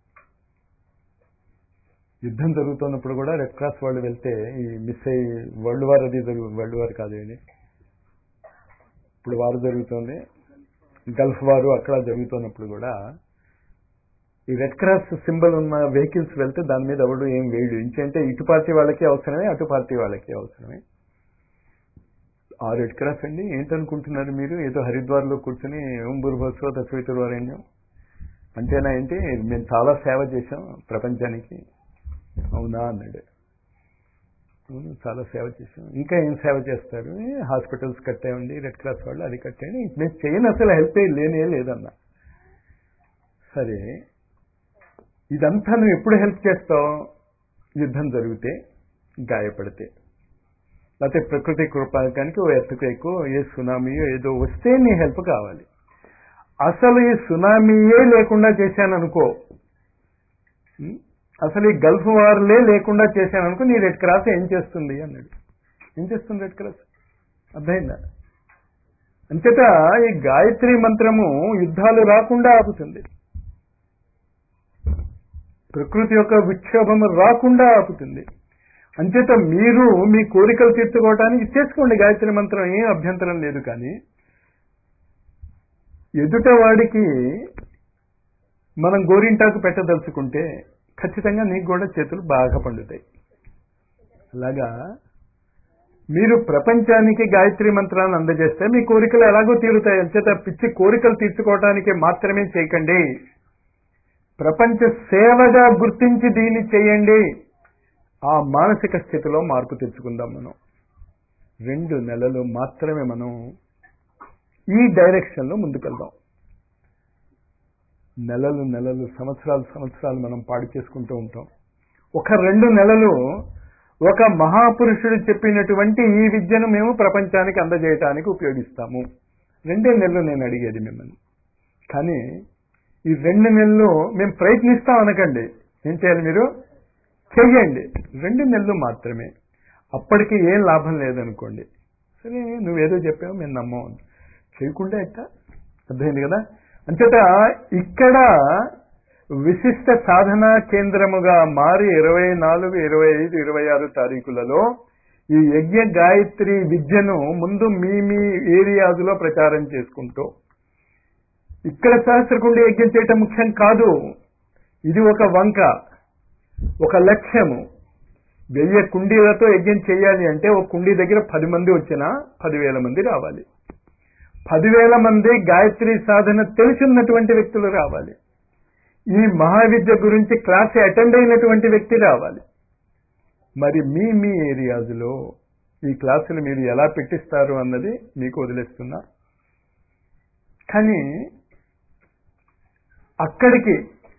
యుద్ధం జరుగుతున్నప్పుడు కూడా రెడ్ క్రాస్ వాళ్ళు వెళ్తే ఈ మిస్ అయ్యి వరల్డ్ వార్ అది జరుగు వరల్డ్ వార్ కాదు అండి ఇప్పుడు వారు జరుగుతుంది గల్ఫ్ వారు అక్కడ జరుగుతున్నప్పుడు కూడా ఈ రెడ్ క్రాస్ సింబల్ ఉన్న వెహికల్స్ వెళ్తే దాని మీద ఎవడు ఏం వేయడు ఇంకంటే ఇటు పార్టీ వాళ్ళకి అవసరమే అటు పార్టీ వాళ్ళకి అవసరమే ఆ రెడ్ క్రాస్ అండి ఏంటనుకుంటున్నారు మీరు ఏదో హరిద్వార్లో కూర్చొని ఓం బుర్భస్వ తస్వితుర్వారేణ్యం అంతేనా ఏంటి మేము చాలా సేవ చేశాం ప్రపంచానికి అవునా అన్నాడు అవును చాలా సేవ చేశాం ఇంకా ఏం సేవ చేస్తారు హాస్పిటల్స్ కట్టామండి రెడ్ క్రాస్ వాళ్ళు అది కట్టండి మేము చేయని అసలు హెల్ప్ లేనే లేదన్నా సరే ఇదంతా నువ్వు ఎప్పుడు హెల్ప్ చేస్తావు యుద్ధం జరిగితే గాయపడితే లేకపోతే ప్రకృతి కృపాకానికి ఓ ఎత్తుకేకో ఏ సునామీయో ఏదో వస్తే నీ హెల్ప్ కావాలి అసలు ఈ సునామీయే లేకుండా చేశాను అనుకో అసలు ఈ గల్ఫ్ వార్లే లేకుండా చేశాను అనుకో నీ రెడ్ క్రాస్ ఏం చేస్తుంది అన్నాడు ఏం చేస్తుంది రెడ్ క్రాస్ అర్థమైందా అంచేత ఈ గాయత్రి మంత్రము యుద్ధాలు రాకుండా ఆపుతుంది ప్రకృతి యొక్క విక్షోభము రాకుండా ఆపుతుంది అంచేత మీరు మీ కోరికలు తీర్చుకోవడానికి చేసుకోండి గాయత్రి మంత్రం ఏం అభ్యంతరం లేదు కానీ ఎదుట వాడికి మనం గోరింటాకు పెట్టదలుచుకుంటే ఖచ్చితంగా నీకు కూడా చేతులు బాగా పండుతాయి అలాగా మీరు ప్రపంచానికి గాయత్రి మంత్రాన్ని అందజేస్తే మీ కోరికలు ఎలాగో తీరుతాయి అంచేత పిచ్చి కోరికలు తీర్చుకోవడానికి మాత్రమే చేయకండి ప్రపంచ సేవగా గుర్తించి దీన్ని చేయండి ఆ మానసిక స్థితిలో మార్పు తెచ్చుకుందాం మనం రెండు నెలలు మాత్రమే మనం ఈ డైరెక్షన్లో ముందుకెళ్దాం నెలలు నెలలు సంవత్సరాలు సంవత్సరాలు మనం పాడు చేసుకుంటూ ఉంటాం ఒక రెండు నెలలు ఒక మహాపురుషుడు చెప్పినటువంటి ఈ విద్యను మేము ప్రపంచానికి అందజేయటానికి ఉపయోగిస్తాము రెండే నెలలు నేను అడిగేది మిమ్మల్ని కానీ ఈ రెండు నెలలు మేము ప్రయత్నిస్తాం అనకండి ఏం చేయాలి మీరు చెయ్యండి రెండు నెలలు మాత్రమే అప్పటికి ఏం లాభం లేదనుకోండి సరే నువ్వేదో చెప్పావు మేము నమ్మం చేయకుండా ఎట్ట అర్థమైంది కదా అంచేత ఇక్కడ విశిష్ట సాధనా కేంద్రముగా మారి ఇరవై నాలుగు ఇరవై ఐదు ఇరవై ఆరు తారీఖులలో ఈ యజ్ఞ గాయత్రి విద్యను ముందు మీ మీ ఏరియాదులో ప్రచారం చేసుకుంటూ ఇక్కడ సహస్రకుండి యజ్ఞం చేయటం ముఖ్యం కాదు ఇది ఒక వంక ఒక లక్ష్యము వెయ్యి కుండీలతో యజ్ఞం చేయాలి అంటే ఒక కుండీ దగ్గర పది మంది వచ్చినా పదివేల మంది రావాలి పదివేల మంది గాయత్రి సాధన తెలిసినటువంటి వ్యక్తులు రావాలి ఈ మహావిద్య గురించి క్లాస్ అటెండ్ అయినటువంటి వ్యక్తి రావాలి మరి మీ మీ ఏరియాస్లో ఈ క్లాసులు మీరు ఎలా పెట్టిస్తారు అన్నది మీకు వదిలేస్తున్నా కానీ అక్కడికి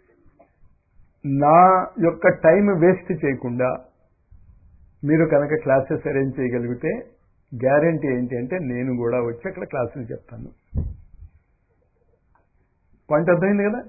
నా యొక్క టైం వేస్ట్ చేయకుండా మీరు కనుక క్లాసెస్ అరేంజ్ చేయగలిగితే గ్యారంటీ ఏంటి అంటే నేను కూడా వచ్చి అక్కడ క్లాసులు చెప్తాను పాయింట్ అర్థమైంది కదా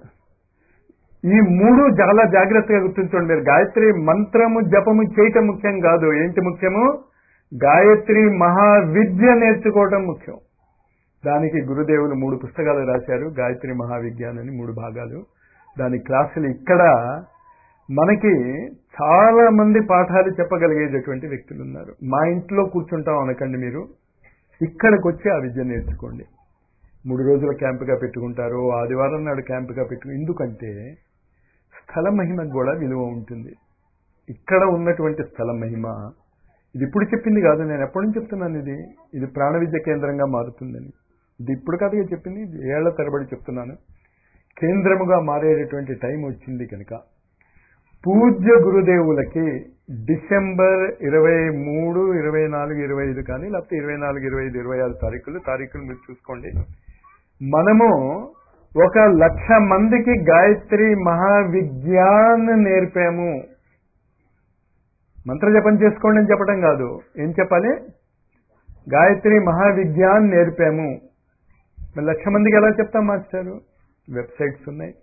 ఈ మూడు చాలా జాగ్రత్తగా గుర్తుంచండి మీరు గాయత్రి మంత్రము జపము చేయటం ముఖ్యం కాదు ఏంటి ముఖ్యము గాయత్రి మహావిద్య నేర్చుకోవటం ముఖ్యం దానికి గురుదేవులు మూడు పుస్తకాలు రాశారు గాయత్రి మహావిజ్ఞాన్ అని మూడు భాగాలు దాని క్లాసులు ఇక్కడ మనకి చాలా మంది పాఠాలు చెప్పగలిగేటటువంటి వ్యక్తులు ఉన్నారు మా ఇంట్లో కూర్చుంటాం అనకండి మీరు ఇక్కడికి వచ్చి ఆ విద్య నేర్చుకోండి మూడు రోజుల క్యాంపుగా పెట్టుకుంటారు ఆదివారం నాడు క్యాంపుగా పెట్టు ఎందుకంటే స్థల మహిమకు కూడా విలువ ఉంటుంది ఇక్కడ ఉన్నటువంటి స్థల మహిమ ఇది ఇప్పుడు చెప్పింది కాదు నేను ఎప్పటి నుంచి చెప్తున్నాను ఇది ఇది ప్రాణ విద్య కేంద్రంగా మారుతుందని ఇది ఇప్పుడు కాదుగా చెప్పింది ఇది ఏళ్ల తరబడి చెప్తున్నాను కేంద్రముగా మారేటటువంటి టైం వచ్చింది కనుక పూజ్య గురుదేవులకి డిసెంబర్ ఇరవై మూడు ఇరవై నాలుగు ఇరవై ఐదు కానీ లేకపోతే ఇరవై నాలుగు ఇరవై ఐదు ఇరవై ఆరు తారీఖులు తారీఖులు మీరు చూసుకోండి మనము ఒక లక్ష మందికి గాయత్రి మహావిజ్ఞాన్ నేర్పాము మంత్ర జపం చేసుకోండి అని చెప్పడం కాదు ఏం చెప్పాలి గాయత్రి మహావిజ్ఞాన్ నేర్పాము మరి లక్ష మందికి ఎలా చెప్తాం మాస్టారు వెబ్సైట్స్ ఉన్నాయి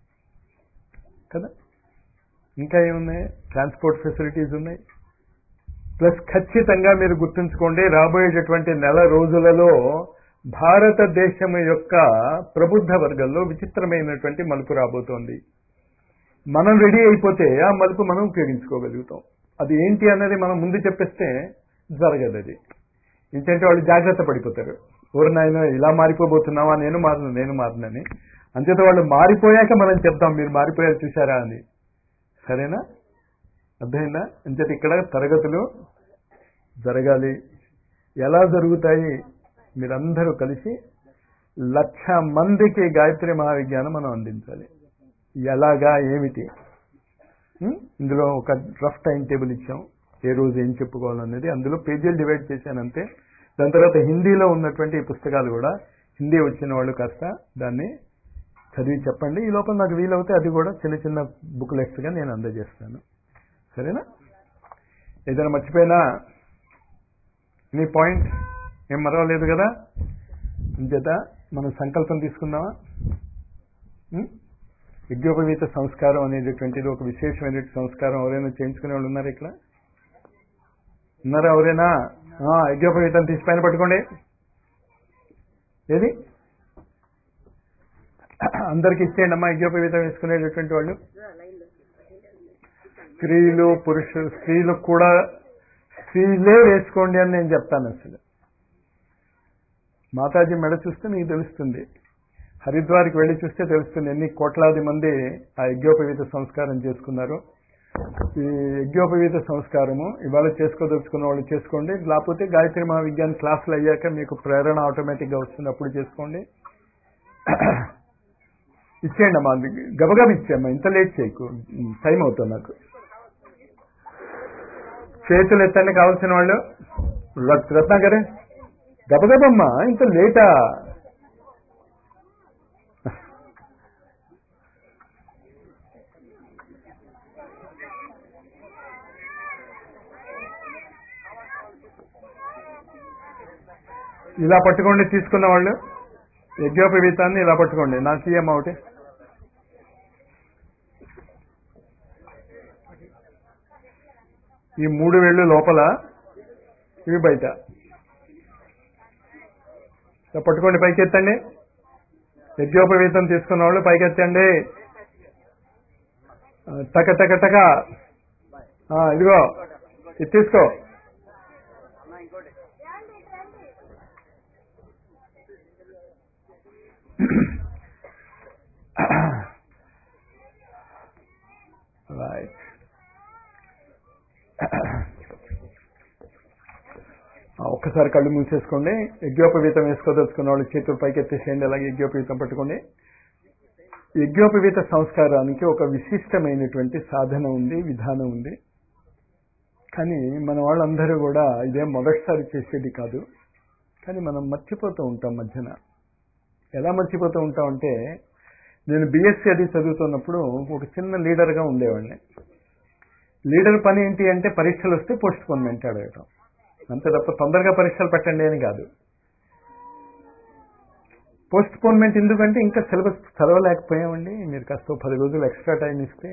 కదా ఇంకా ఏమున్నాయి ట్రాన్స్పోర్ట్ ఫెసిలిటీస్ ఉన్నాయి ప్లస్ ఖచ్చితంగా మీరు గుర్తుంచుకోండి రాబోయేటటువంటి నెల రోజులలో భారతదేశం యొక్క ప్రబుద్ధ వర్గంలో విచిత్రమైనటువంటి మలుపు రాబోతోంది మనం రెడీ అయిపోతే ఆ మలుపు మనం ఉపయోగించుకోగలుగుతాం అది ఏంటి అన్నది మనం ముందు చెప్పేస్తే జరగదు అది ఏంటంటే వాళ్ళు జాగ్రత్త పడిపోతారు ఊరు నాయన ఇలా మారిపోబోతున్నావా నేను మారను నేను మారనని అంచేత వాళ్ళు మారిపోయాక మనం చెప్తాం మీరు మారిపోయారు చూసారా అని సరేనా అర్థమైందా అంచేత ఇక్కడ తరగతులు జరగాలి ఎలా జరుగుతాయి మీరందరూ కలిసి లక్ష మందికి గాయత్రి మహావిజ్ఞానం మనం అందించాలి ఎలాగా ఏమిటి ఉం? ఇందులో ఒక రఫ్ టైం టేబుల్ ఇచ్చాం ఏ రోజు ఏం చెప్పుకోవాలనేది అందులో పేజీలు డివైడ్ చేశానంతే దాని తర్వాత హిందీలో ఉన్నటువంటి ఈ పుస్తకాలు కూడా హిందీ వచ్చిన వాళ్ళు కాస్త దాన్ని చదివి చెప్పండి ఈ లోపల నాకు వీలవుతే అది కూడా చిన్న చిన్న బుక్లెట్స్గా నేను అందజేస్తాను సరేనా ఏదైనా మర్చిపోయినా నీ పాయింట్ ఏం మరవలేదు కదా అంచేత మనం సంకల్పం తీసుకుందామా ఉం? యజ్ఞోపవీత సంస్కారం అనేటటువంటిది ఒక విశేషమైన సంస్కారం ఎవరైనా చేయించుకునే వాళ్ళు ఉన్నారా ఇక్కడ ఉన్నారా ఎవరైనా ఆ, యజ్ఞోపవీతం తీసి పైన పట్టుకోండి ఏది అందరికి ఇచ్చేయండి అమ్మా యజ్ఞోపవీతం వేసుకునేటటువంటి వాళ్ళు స్త్రీలు పురుషులు స్త్రీలు కూడా స్త్రీలే వేసుకోండి అని నేను చెప్తాను అసలు మాతాజీ మెడ చూస్తే మీకు తెలుస్తుంది హరిద్వార్కి వెళ్ళి చూస్తే తెలుస్తుంది ఎన్ని కోట్లాది మంది ఆ యజ్ఞోపవీత సంస్కారం చేసుకున్నారు ఈ యజ్ఞోపవీత సంస్కారము ఇవాళ చేసుకోదలుచుకున్న వాళ్ళు చేసుకోండి లేకపోతే గాయత్రి మహావిజ్ఞాన్ క్లాసులు అయ్యాక మీకు ప్రేరణ ఆటోమేటిక్గా వస్తుంది అప్పుడు చేసుకోండి ఇచ్చేయండి అమ్మా గబగబ ఇచ్చేయమ్మా ఇంత లేట్ చేయకు టైం అవుతుంది నాకు చేతులు ఎత్తండి కావాల్సిన వాళ్ళు రత్- రత్నాకరే గబగబమ్మా ఇంత లేటా ఇలా పట్టుకోండి తీసుకున్న వాళ్ళు యజ్ఞోపవీతాన్ని ఇలా పట్టుకోండి నాకు ఇయ్యమ్మా ఒకటి ఈ మూడు వేళ్ళు లోపల ఇవి బయట ఇలా పట్టుకోండి పైకి ఎత్తండి యజ్ఞోపవీతం తీసుకున్న వాళ్ళు పైకి ఎత్తండి ఆ, టక టక టక ఆ, ఇదిగో ఇది తీసుకో రైట్ ఒక్కసారి కళ్ళు మూసేసుకోండి యజ్ఞోపవీతం వేసుకోదలుచుకున్న వాళ్ళు చేతులు పైకి ఎత్తేసేయండి అలాగే యజ్ఞోపవీతం పట్టుకోండి యజ్ఞోపవీత సంస్కారానికి ఒక విశిష్టమైనటువంటి సాధన ఉంది విధానం ఉంది కానీ మన వాళ్ళందరూ కూడా ఇదేం మొదటిసారి చేసేది కాదు కానీ మనం మర్చిపోతూ ఉంటాం మధ్యన ఎలా మర్చిపోతూ ఉంటాం అంటే నేను బీఎస్సీ అది చదువుతున్నప్పుడు ఒక చిన్న లీడర్గా ఉండేవాడిని లీడర్ పని ఏంటి అంటే పరీక్షలు వస్తే పోస్ట్ పోన్మెంట్ అడగటం అంతే తప్ప తొందరగా పరీక్షలు పెట్టండి అని కాదు పోస్ట్ పోన్మెంట్ ఎందుకంటే ఇంకా సిలబస్ చదవలేకపోయామండి మీరు కాస్త పది రోజులు ఎక్స్ట్రా టైం ఇస్తే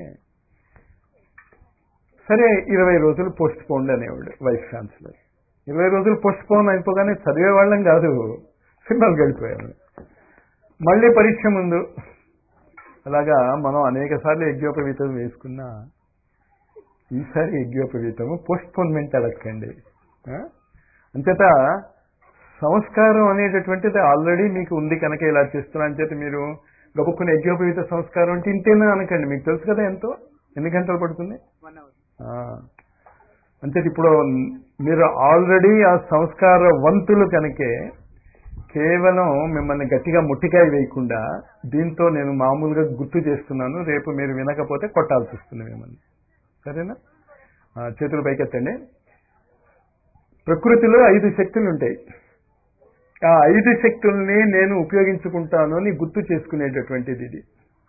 సరే ఇరవై రోజులు పోస్ట్ పోన్డ్ అనేవాడు వైస్ ఛాన్సలర్ ఇరవై రోజులు పోస్ట్ పోన్ అయిపోగానే చదివే వాళ్ళం కాదు సినిమాలు గడిపోయాము మళ్ళీ పరీక్ష ముందు అలాగా మనం అనేక సార్లు యజ్ఞోపవీతం వేసుకున్నా ఈసారి యజ్ఞోపవీతము పోస్ట్ పోన్మెంట్ అడగండి ఆ? అంచేత సంస్కారం అనేటటువంటిది ఆల్రెడీ మీకు ఉంది కనుక ఇలా చేస్తున్నా అంచేత మీరు గబుక్కుని యజ్ఞోపవీత సంస్కారం అంటే ఇంతేనా అనకండి మీకు తెలుసు కదా ఎంతో ఎన్ని గంటలు పడుతుంది ఆ. అంచేత ఇప్పుడు మీరు ఆల్రెడీ ఆ సంస్కార వంతులు కనుకే కేవలం మిమ్మల్ని గట్టిగా ముట్టికాయ వేయకుండా దీంతో నేను మామూలుగా గుర్తు చేస్తున్నాను రేపు మీరు వినకపోతే కొట్టాల్సి వస్తుంది మిమ్మల్ని సరేనా ఆ, చేతులు పైకెత్తండి ప్రకృతిలో ఐదు శక్తులు ఉంటాయి ఆ ఐదు శక్తుల్ని నేను ఉపయోగించుకుంటాను అని గుర్తు చేసుకునేటటువంటిది ఇది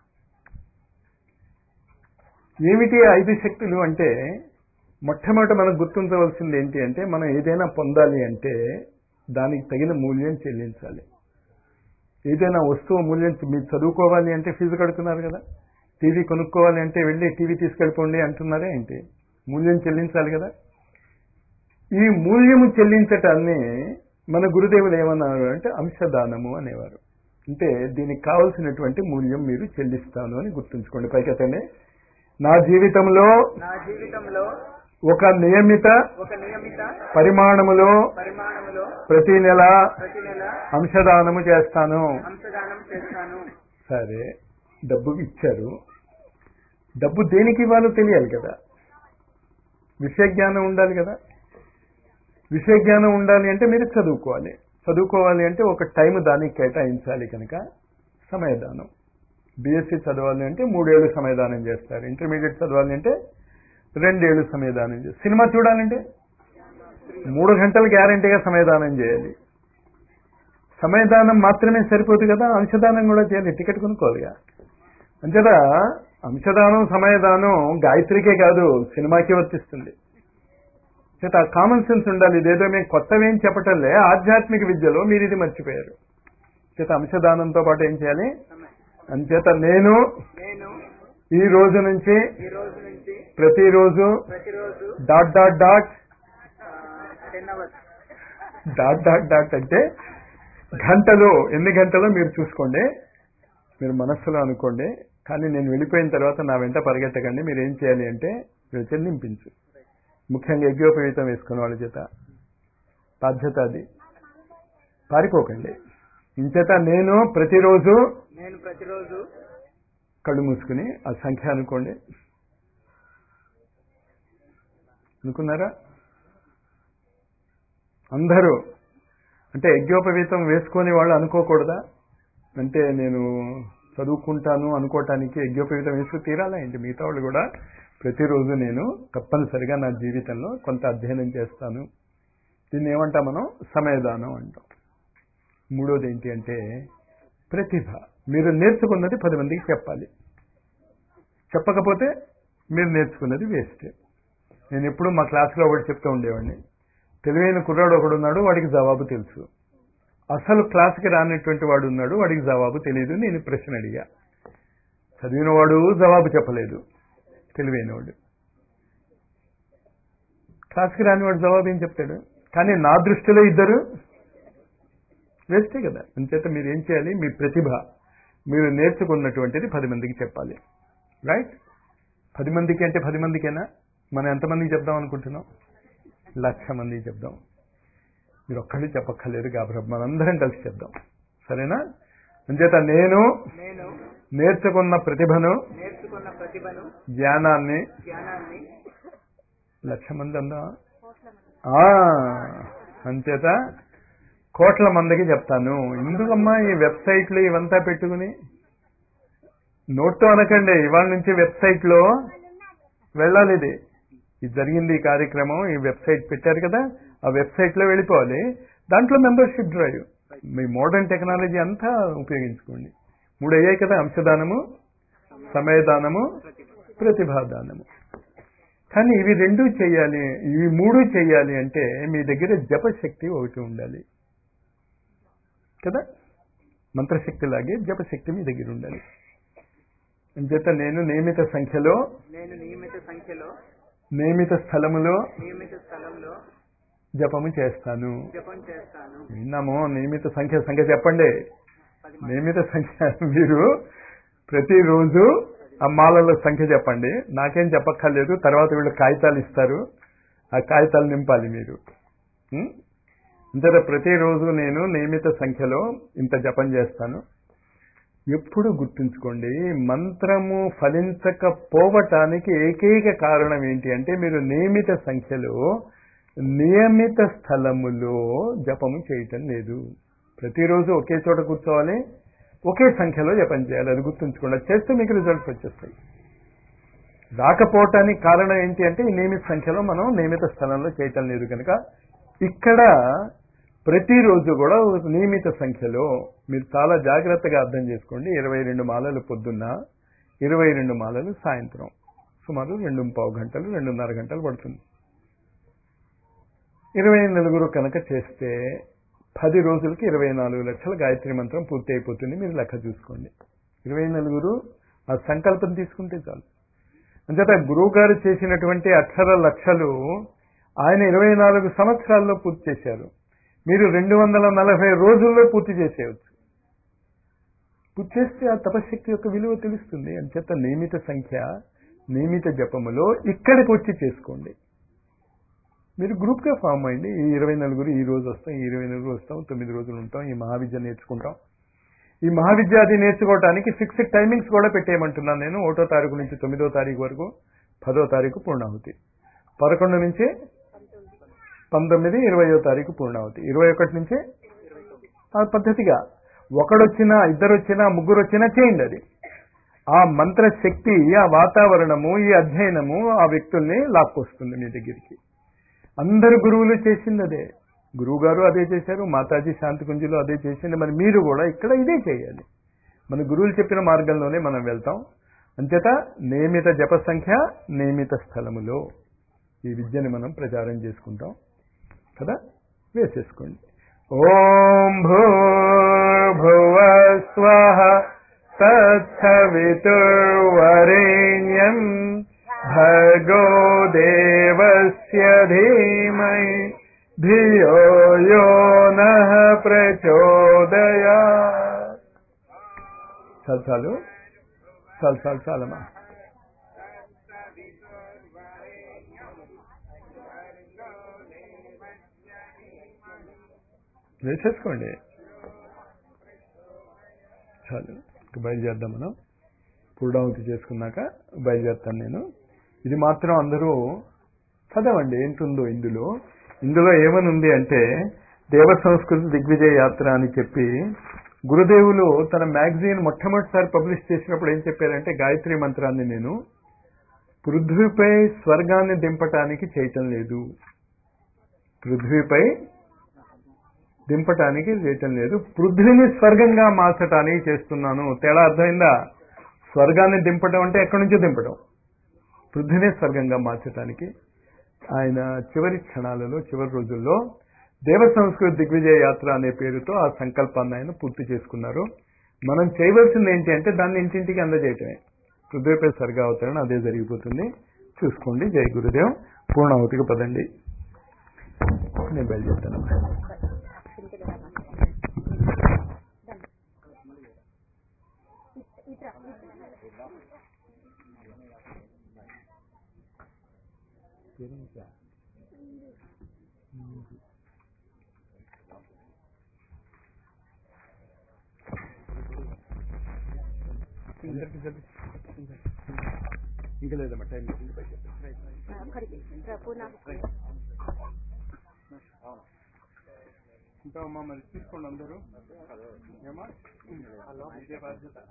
ఏమిటి ఆ ఐదు శక్తులు అంటే మొట్టమొదట మనం గుర్తించవలసింది ఏంటి అంటే మనం ఏదైనా పొందాలి అంటే దానికి తగిన మూల్యం చెల్లించాలి ఏదైనా వస్తువు మూల్యం మీరు చదువుకోవాలి అంటే ఫీజు కడుతున్నారు కదా టీవీ కొనుక్కోవాలి అంటే వెళ్ళి టీవీ తీసుకెళ్ళిపోండి అంటున్నారా ఏంటి మూల్యం చెల్లించాలి కదా ఈ మూల్యము చెల్లించటాన్ని మన గురుదేవులు ఏమన్నారు అంటే అంశదానము అనేవారు అంటే దీనికి కావలసినటువంటి మూల్యం మీరు చెల్లిస్తాను అని గుర్తుంచుకోండి పైకెత్తండి నా జీవితంలో నా జీవితంలో ఒక నియమిత ఒక నియమిత పరిమాణములో పరిమాణములో ప్రతి నెల ప్రతి నెల అంశదానము చేస్తాను అంశదానం చేస్తాను సరే డబ్బు ఇచ్చారు డబ్బు దేనికి ఇవ్వాలో తెలియాలి కదా విషయ జ్ఞానం ఉండాలి కదా విషయ జ్ఞానం ఉండాలి అంటే మీరు చదువుకోవాలి చదువుకోవాలి అంటే ఒక టైం దానికి కేటాయించాలి కనుక సమయదానం బీఎస్సీ చదవాలి అంటే మూడేళ్లు సమయదానం చేస్తారు ఇంటర్మీడియట్ చదవాలి అంటే రెండేళ్లు సమయదానం చేస్తారు సినిమా చూడాలంటే మూడు గంటలు గ్యారంటీగా సమయదానం చేయాలి సమయదానం మాత్రమే సరిపోదు కదా అంశదానం కూడా చేయాలి టికెట్ కొనుక్కోవాలిగా అంచేత అంశదానం సమయదానం గాయత్రికే కాదు సినిమాకి వర్తిస్తుంది చేత కామన్ సెన్స్ ఉండాలి ఇదేదో మేము కొత్తవేం చెప్పటంలే ఆధ్యాత్మిక విద్యలో మీరు ఇది మర్చిపోయారు చేత అంశదానంతో పాటు ఏం చేయాలి అంచేత నేను నేను ఈ రోజు నుంచి ఈ రోజు నుంచి ప్రతిరోజు ప్రతిరోజు dot dot dot ten hours dot dot dot అంటే గంటలు ఎన్ని గంటలో మీరు చూసుకోండి మీరు మనస్సులో అనుకోండి కానీ నేను వెళ్ళిపోయిన తర్వాత నా వెంట పరిగెత్తకండి మీరు ఏం చేయాలి అంటే మీరు చెల్లింపించు ముఖ్యంగా యజ్ఞోపవీతం వేసుకున్న వాళ్ళ చేత బాధ్యత అది పారిపోకండి ఇంచేత నేను ప్రతిరోజు నేను ప్రతిరోజు కళ్ళు మూసుకుని ఆ సంఖ్య అనుకోండి అనుకున్నారా అందరూ అంటే యజ్ఞోపవీతం వేసుకొని వాళ్ళు అనుకోకూడదా అంటే నేను చదువుకుంటాను అనుకోవటానికి యజ్ఞోపవీతం వేసుకు తీరాలా ఏంటి మిగతా వాళ్ళు కూడా ప్రతిరోజు నేను తప్పనిసరిగా నా జీవితంలో కొంత అధ్యయనం చేస్తాను దీన్ని ఏమంటాం మనం సమయదానం అంటాం మూడోది ఏంటి అంటే ప్రతిభ మీరు నేర్చుకున్నది పది మందికి చెప్పాలి చెప్పకపోతే మీరు నేర్చుకున్నది వేస్ట్ నేను ఎప్పుడు మా క్లాస్లో ఒకటి చెప్తూ ఉండేవాడిని తెలివైన కుర్రాడు ఒకడు ఉన్నాడు వాడికి జవాబు తెలుసు అసలు క్లాస్కి రానటువంటి వాడు ఉన్నాడు వాడికి జవాబు తెలియదు నేను ప్రశ్న అడిగా చదివిన వాడు జవాబు చెప్పలేదు తెలివైనవాడు క్లాస్కి రాని వాడు జవాబు ఏం చెప్తాడు కానీ నా దృష్టిలో ఇద్దరు వేస్టే కదా అంచేత మీరు ఏం చేయాలి మీ ప్రతిభ మీరు నేర్చుకున్నటువంటిది పది మందికి చెప్పాలి రైట్ పది మందికి అంటే పది మందికేనా మనం ఎంతమందికి చెప్దాం అనుకుంటున్నాం లక్ష మందికి చెప్దాం మీరు ఒక్కళ్ళు చెప్పక్కర్లేదు కాబట్టి మనందరం కలిసి చెప్దాం సరేనా అంచేత నేను నేను నేర్చుకున్న ప్రతిభను నేర్చుకున్న ప్రతిభను జ్ఞానాన్ని జ్ఞానాన్ని లక్ష మంది అందా ఆ, అంచేత కోట్ల మందికి చెప్తాను ఎందుకమ్మా ఈ వెబ్సైట్లు ఇవంతా పెట్టుకుని నోట్తో అనకండి ఇవాళ నుంచి వెబ్సైట్లో వెళ్ళాలి ఇది ఇది జరిగింది ఈ కార్యక్రమం ఈ వెబ్సైట్ పెట్టారు కదా ఆ వెబ్సైట్లో వెళ్ళిపోవాలి దాంట్లో మెంబర్షిప్ డ్రైవ్ మీ మోడర్న్ టెక్నాలజీ అంతా ఉపయోగించుకోండి మూడు అయ్యాయి కదా అంశదానము సమయదానము ప్రతిభాదానము కానీ ఇవి రెండు చేయాలి ఇవి మూడు చేయాలి అంటే మీ దగ్గర జపశక్తి ఒకటి ఉండాలి కదా మంత్రశక్తి లాగే జపశక్తి మీ దగ్గర ఉండాలి అంచేత నేను నియమిత సంఖ్యలో నేను నియమిత సంఖ్యలో నియమిత స్థలములో నియమిత స్థలంలో జపము చేస్తాను జపం చేస్తాను విన్నాము నియమిత సంఖ్య సంఖ్య చెప్పండి పది నియమిత సంఖ్య మీరు ప్రతిరోజు ఆ మాలల సంఖ్య చెప్పండి నాకేం చెప్పక్కర్లేదు తర్వాత వీళ్ళు కాగితాలు ఇస్తారు ఆ కాగితాలు నింపాలి మీరు ఉం? అంతేత ప్రతిరోజు నేను నియమిత సంఖ్యలో ఇంత జపం చేస్తాను ఎప్పుడు గుర్తుంచుకోండి మంత్రము ఫలించకపోవటానికి ఏకైక కారణం ఏంటి అంటే మీరు నియమిత సంఖ్యలో నియమిత స్థలములో జపము చేయటం లేదు ప్రతిరోజు ఒకే చోట కూర్చోవాలి ఒకే సంఖ్యలో జపం చేయాలి అది గుర్తుంచుకోండి అది చేస్తే మీకు రిజల్ట్స్ వచ్చేస్తాయి రాకపోవటానికి కారణం ఏంటి అంటే ఈ నియమిత సంఖ్యలో మనం నియమిత స్థలంలో చేయటం లేదు కనుక ఇక్కడ ప్రతిరోజు కూడా ఒక నియమిత సంఖ్యలో మీరు చాలా జాగ్రత్తగా అర్థం చేసుకోండి ఇరవై రెండు మాలలు పొద్దున్న ఇరవై రెండు మాలలు సాయంత్రం సుమారు రెండు పావు గంటలు రెండున్నర గంటలు పడుతుంది ఇరవై నలుగురు కనుక చేస్తే పది రోజులకి ఇరవై నాలుగు లక్షల గాయత్రి మంత్రం పూర్తి అయిపోతుంది మీరు లెక్క చూసుకోండి ఇరవై నలుగురు ఆ సంకల్పం తీసుకుంటే చాలు అంచేత గురువు గారు చేసినటువంటి అక్షర లక్షలు ఆయన ఇరవై నాలుగు సంవత్సరాల్లో పూర్తి చేశారు మీరు రెండు వందల నలభై రోజుల్లో పూర్తి చేసేయచ్చు పూర్తి చేస్తే ఆ తపశక్తి యొక్క విలువ తెలుస్తుంది అంచేత నియమిత సంఖ్య నియమిత జపములో ఇక్కడికి వచ్చి చేసుకోండి మీరు గ్రూప్గా ఫామ్ అయ్యండి ఈ ఇరవై నలుగురు ఈ రోజు వస్తాం ఈ ఇరవై నలుగురు వస్తాం తొమ్మిది రోజులు ఉంటాం ఈ మహావిద్య నేర్చుకుంటాం ఈ మహావిద్య అది నేర్చుకోవడానికి ఫిక్స్డ్ టైమింగ్స్ కూడా పెట్టేయమంటున్నాను నేను ఒకటో తారీఖు నుంచి తొమ్మిదో తారీఖు వరకు పదో తారీఖు పూర్ణాహుతి పదకొండు నుంచి పంతొమ్మిది ఇరవయో తారీఖు పూర్ణాహుతి ఇరవై ఒకటి నుంచి ఆ పద్ధతిగా ఒకడొచ్చినా ఇద్దరు వచ్చినా ముగ్గురు వచ్చినా చేయండి అది ఆ మంత్ర శక్తి ఆ వాతావరణము ఈ అధ్యయనము ఆ వ్యక్తుల్ని లాక్కొస్తుంది మీ దగ్గరికి అందరు గురువులు చేసింది అదే గురువు గారు అదే చేశారు మాతాజీ శాంతి కుంజులు అదే చేసింది మరి మీరు కూడా ఇక్కడ ఇదే చేయాలి మన గురువులు చెప్పిన మార్గంలోనే మనం వెళ్తాం అంచేత నియమిత జప సంఖ్య నియమిత స్థలములో ఈ విద్యని మనం ప్రచారం చేసుకుంటాం కదా వేసేసుకోండి ఓం భూర్భువ స్వహ తత్సవితుర్వరేణ్యం భర్గో దేవస్య ధీమై ధియో యో నః ప్రచోదయా చాలు చాలు చాలు చాలు చాలమ్మా వేసేసుకోండి చాలు ఇంక బయలుదేరదాం మనం పూర్ణాహుతి చేసుకున్నాక బయలుదేరుతాను నేను ఇది మాత్రం అందరూ చదవండి ఏంటుందో ఇందులో ఇందులో ఏమని ఉంది అంటే దేవ సంస్కృతి దిగ్విజయ యాత్ర అని చెప్పి గురుదేవులు తన మ్యాగజైన్ మొట్టమొదటిసారి పబ్లిష్ చేసినప్పుడు ఏం చెప్పారంటే గాయత్రి మంత్రాన్ని నేను పృథ్వీపై స్వర్గాన్ని దింపటానికి చేయటం లేదు పృథ్వీపై దింపటానికి చేయటం లేదు పృథ్వీని స్వర్గంగా మార్చటానికి చేస్తున్నాను తేడా అర్థమైందా స్వర్గాన్ని దింపటం అంటే ఎక్కడి నుంచో దింపటం పృథ్వీనే స్వర్గంగా మార్చటానికి ఆయన చివరి క్షణాలలో చివరి రోజుల్లో దేవ సంస్కృతి దిగ్విజయ యాత్ర అనే పేరుతో ఆ సంకల్పాన్ని ఆయన పూర్తి చేసుకున్నారు మనం చేయవలసింది ఏంటి అంటే దాన్ని ఇంటింటికి అందజేయటమే పృథ్వీపై స్వర్గ అవతరణ అదే జరిగిపోతుంది చూసుకోండి జై గురుదేవ్ పూర్ణాహుతికి పదండి నేను బయలుదేరుతాను ఇంకా లేదమ్మా టైం ఇంకా అమ్మా మరి తీసుకోండి అందరూ ఏమా ఇదే బాధ్యత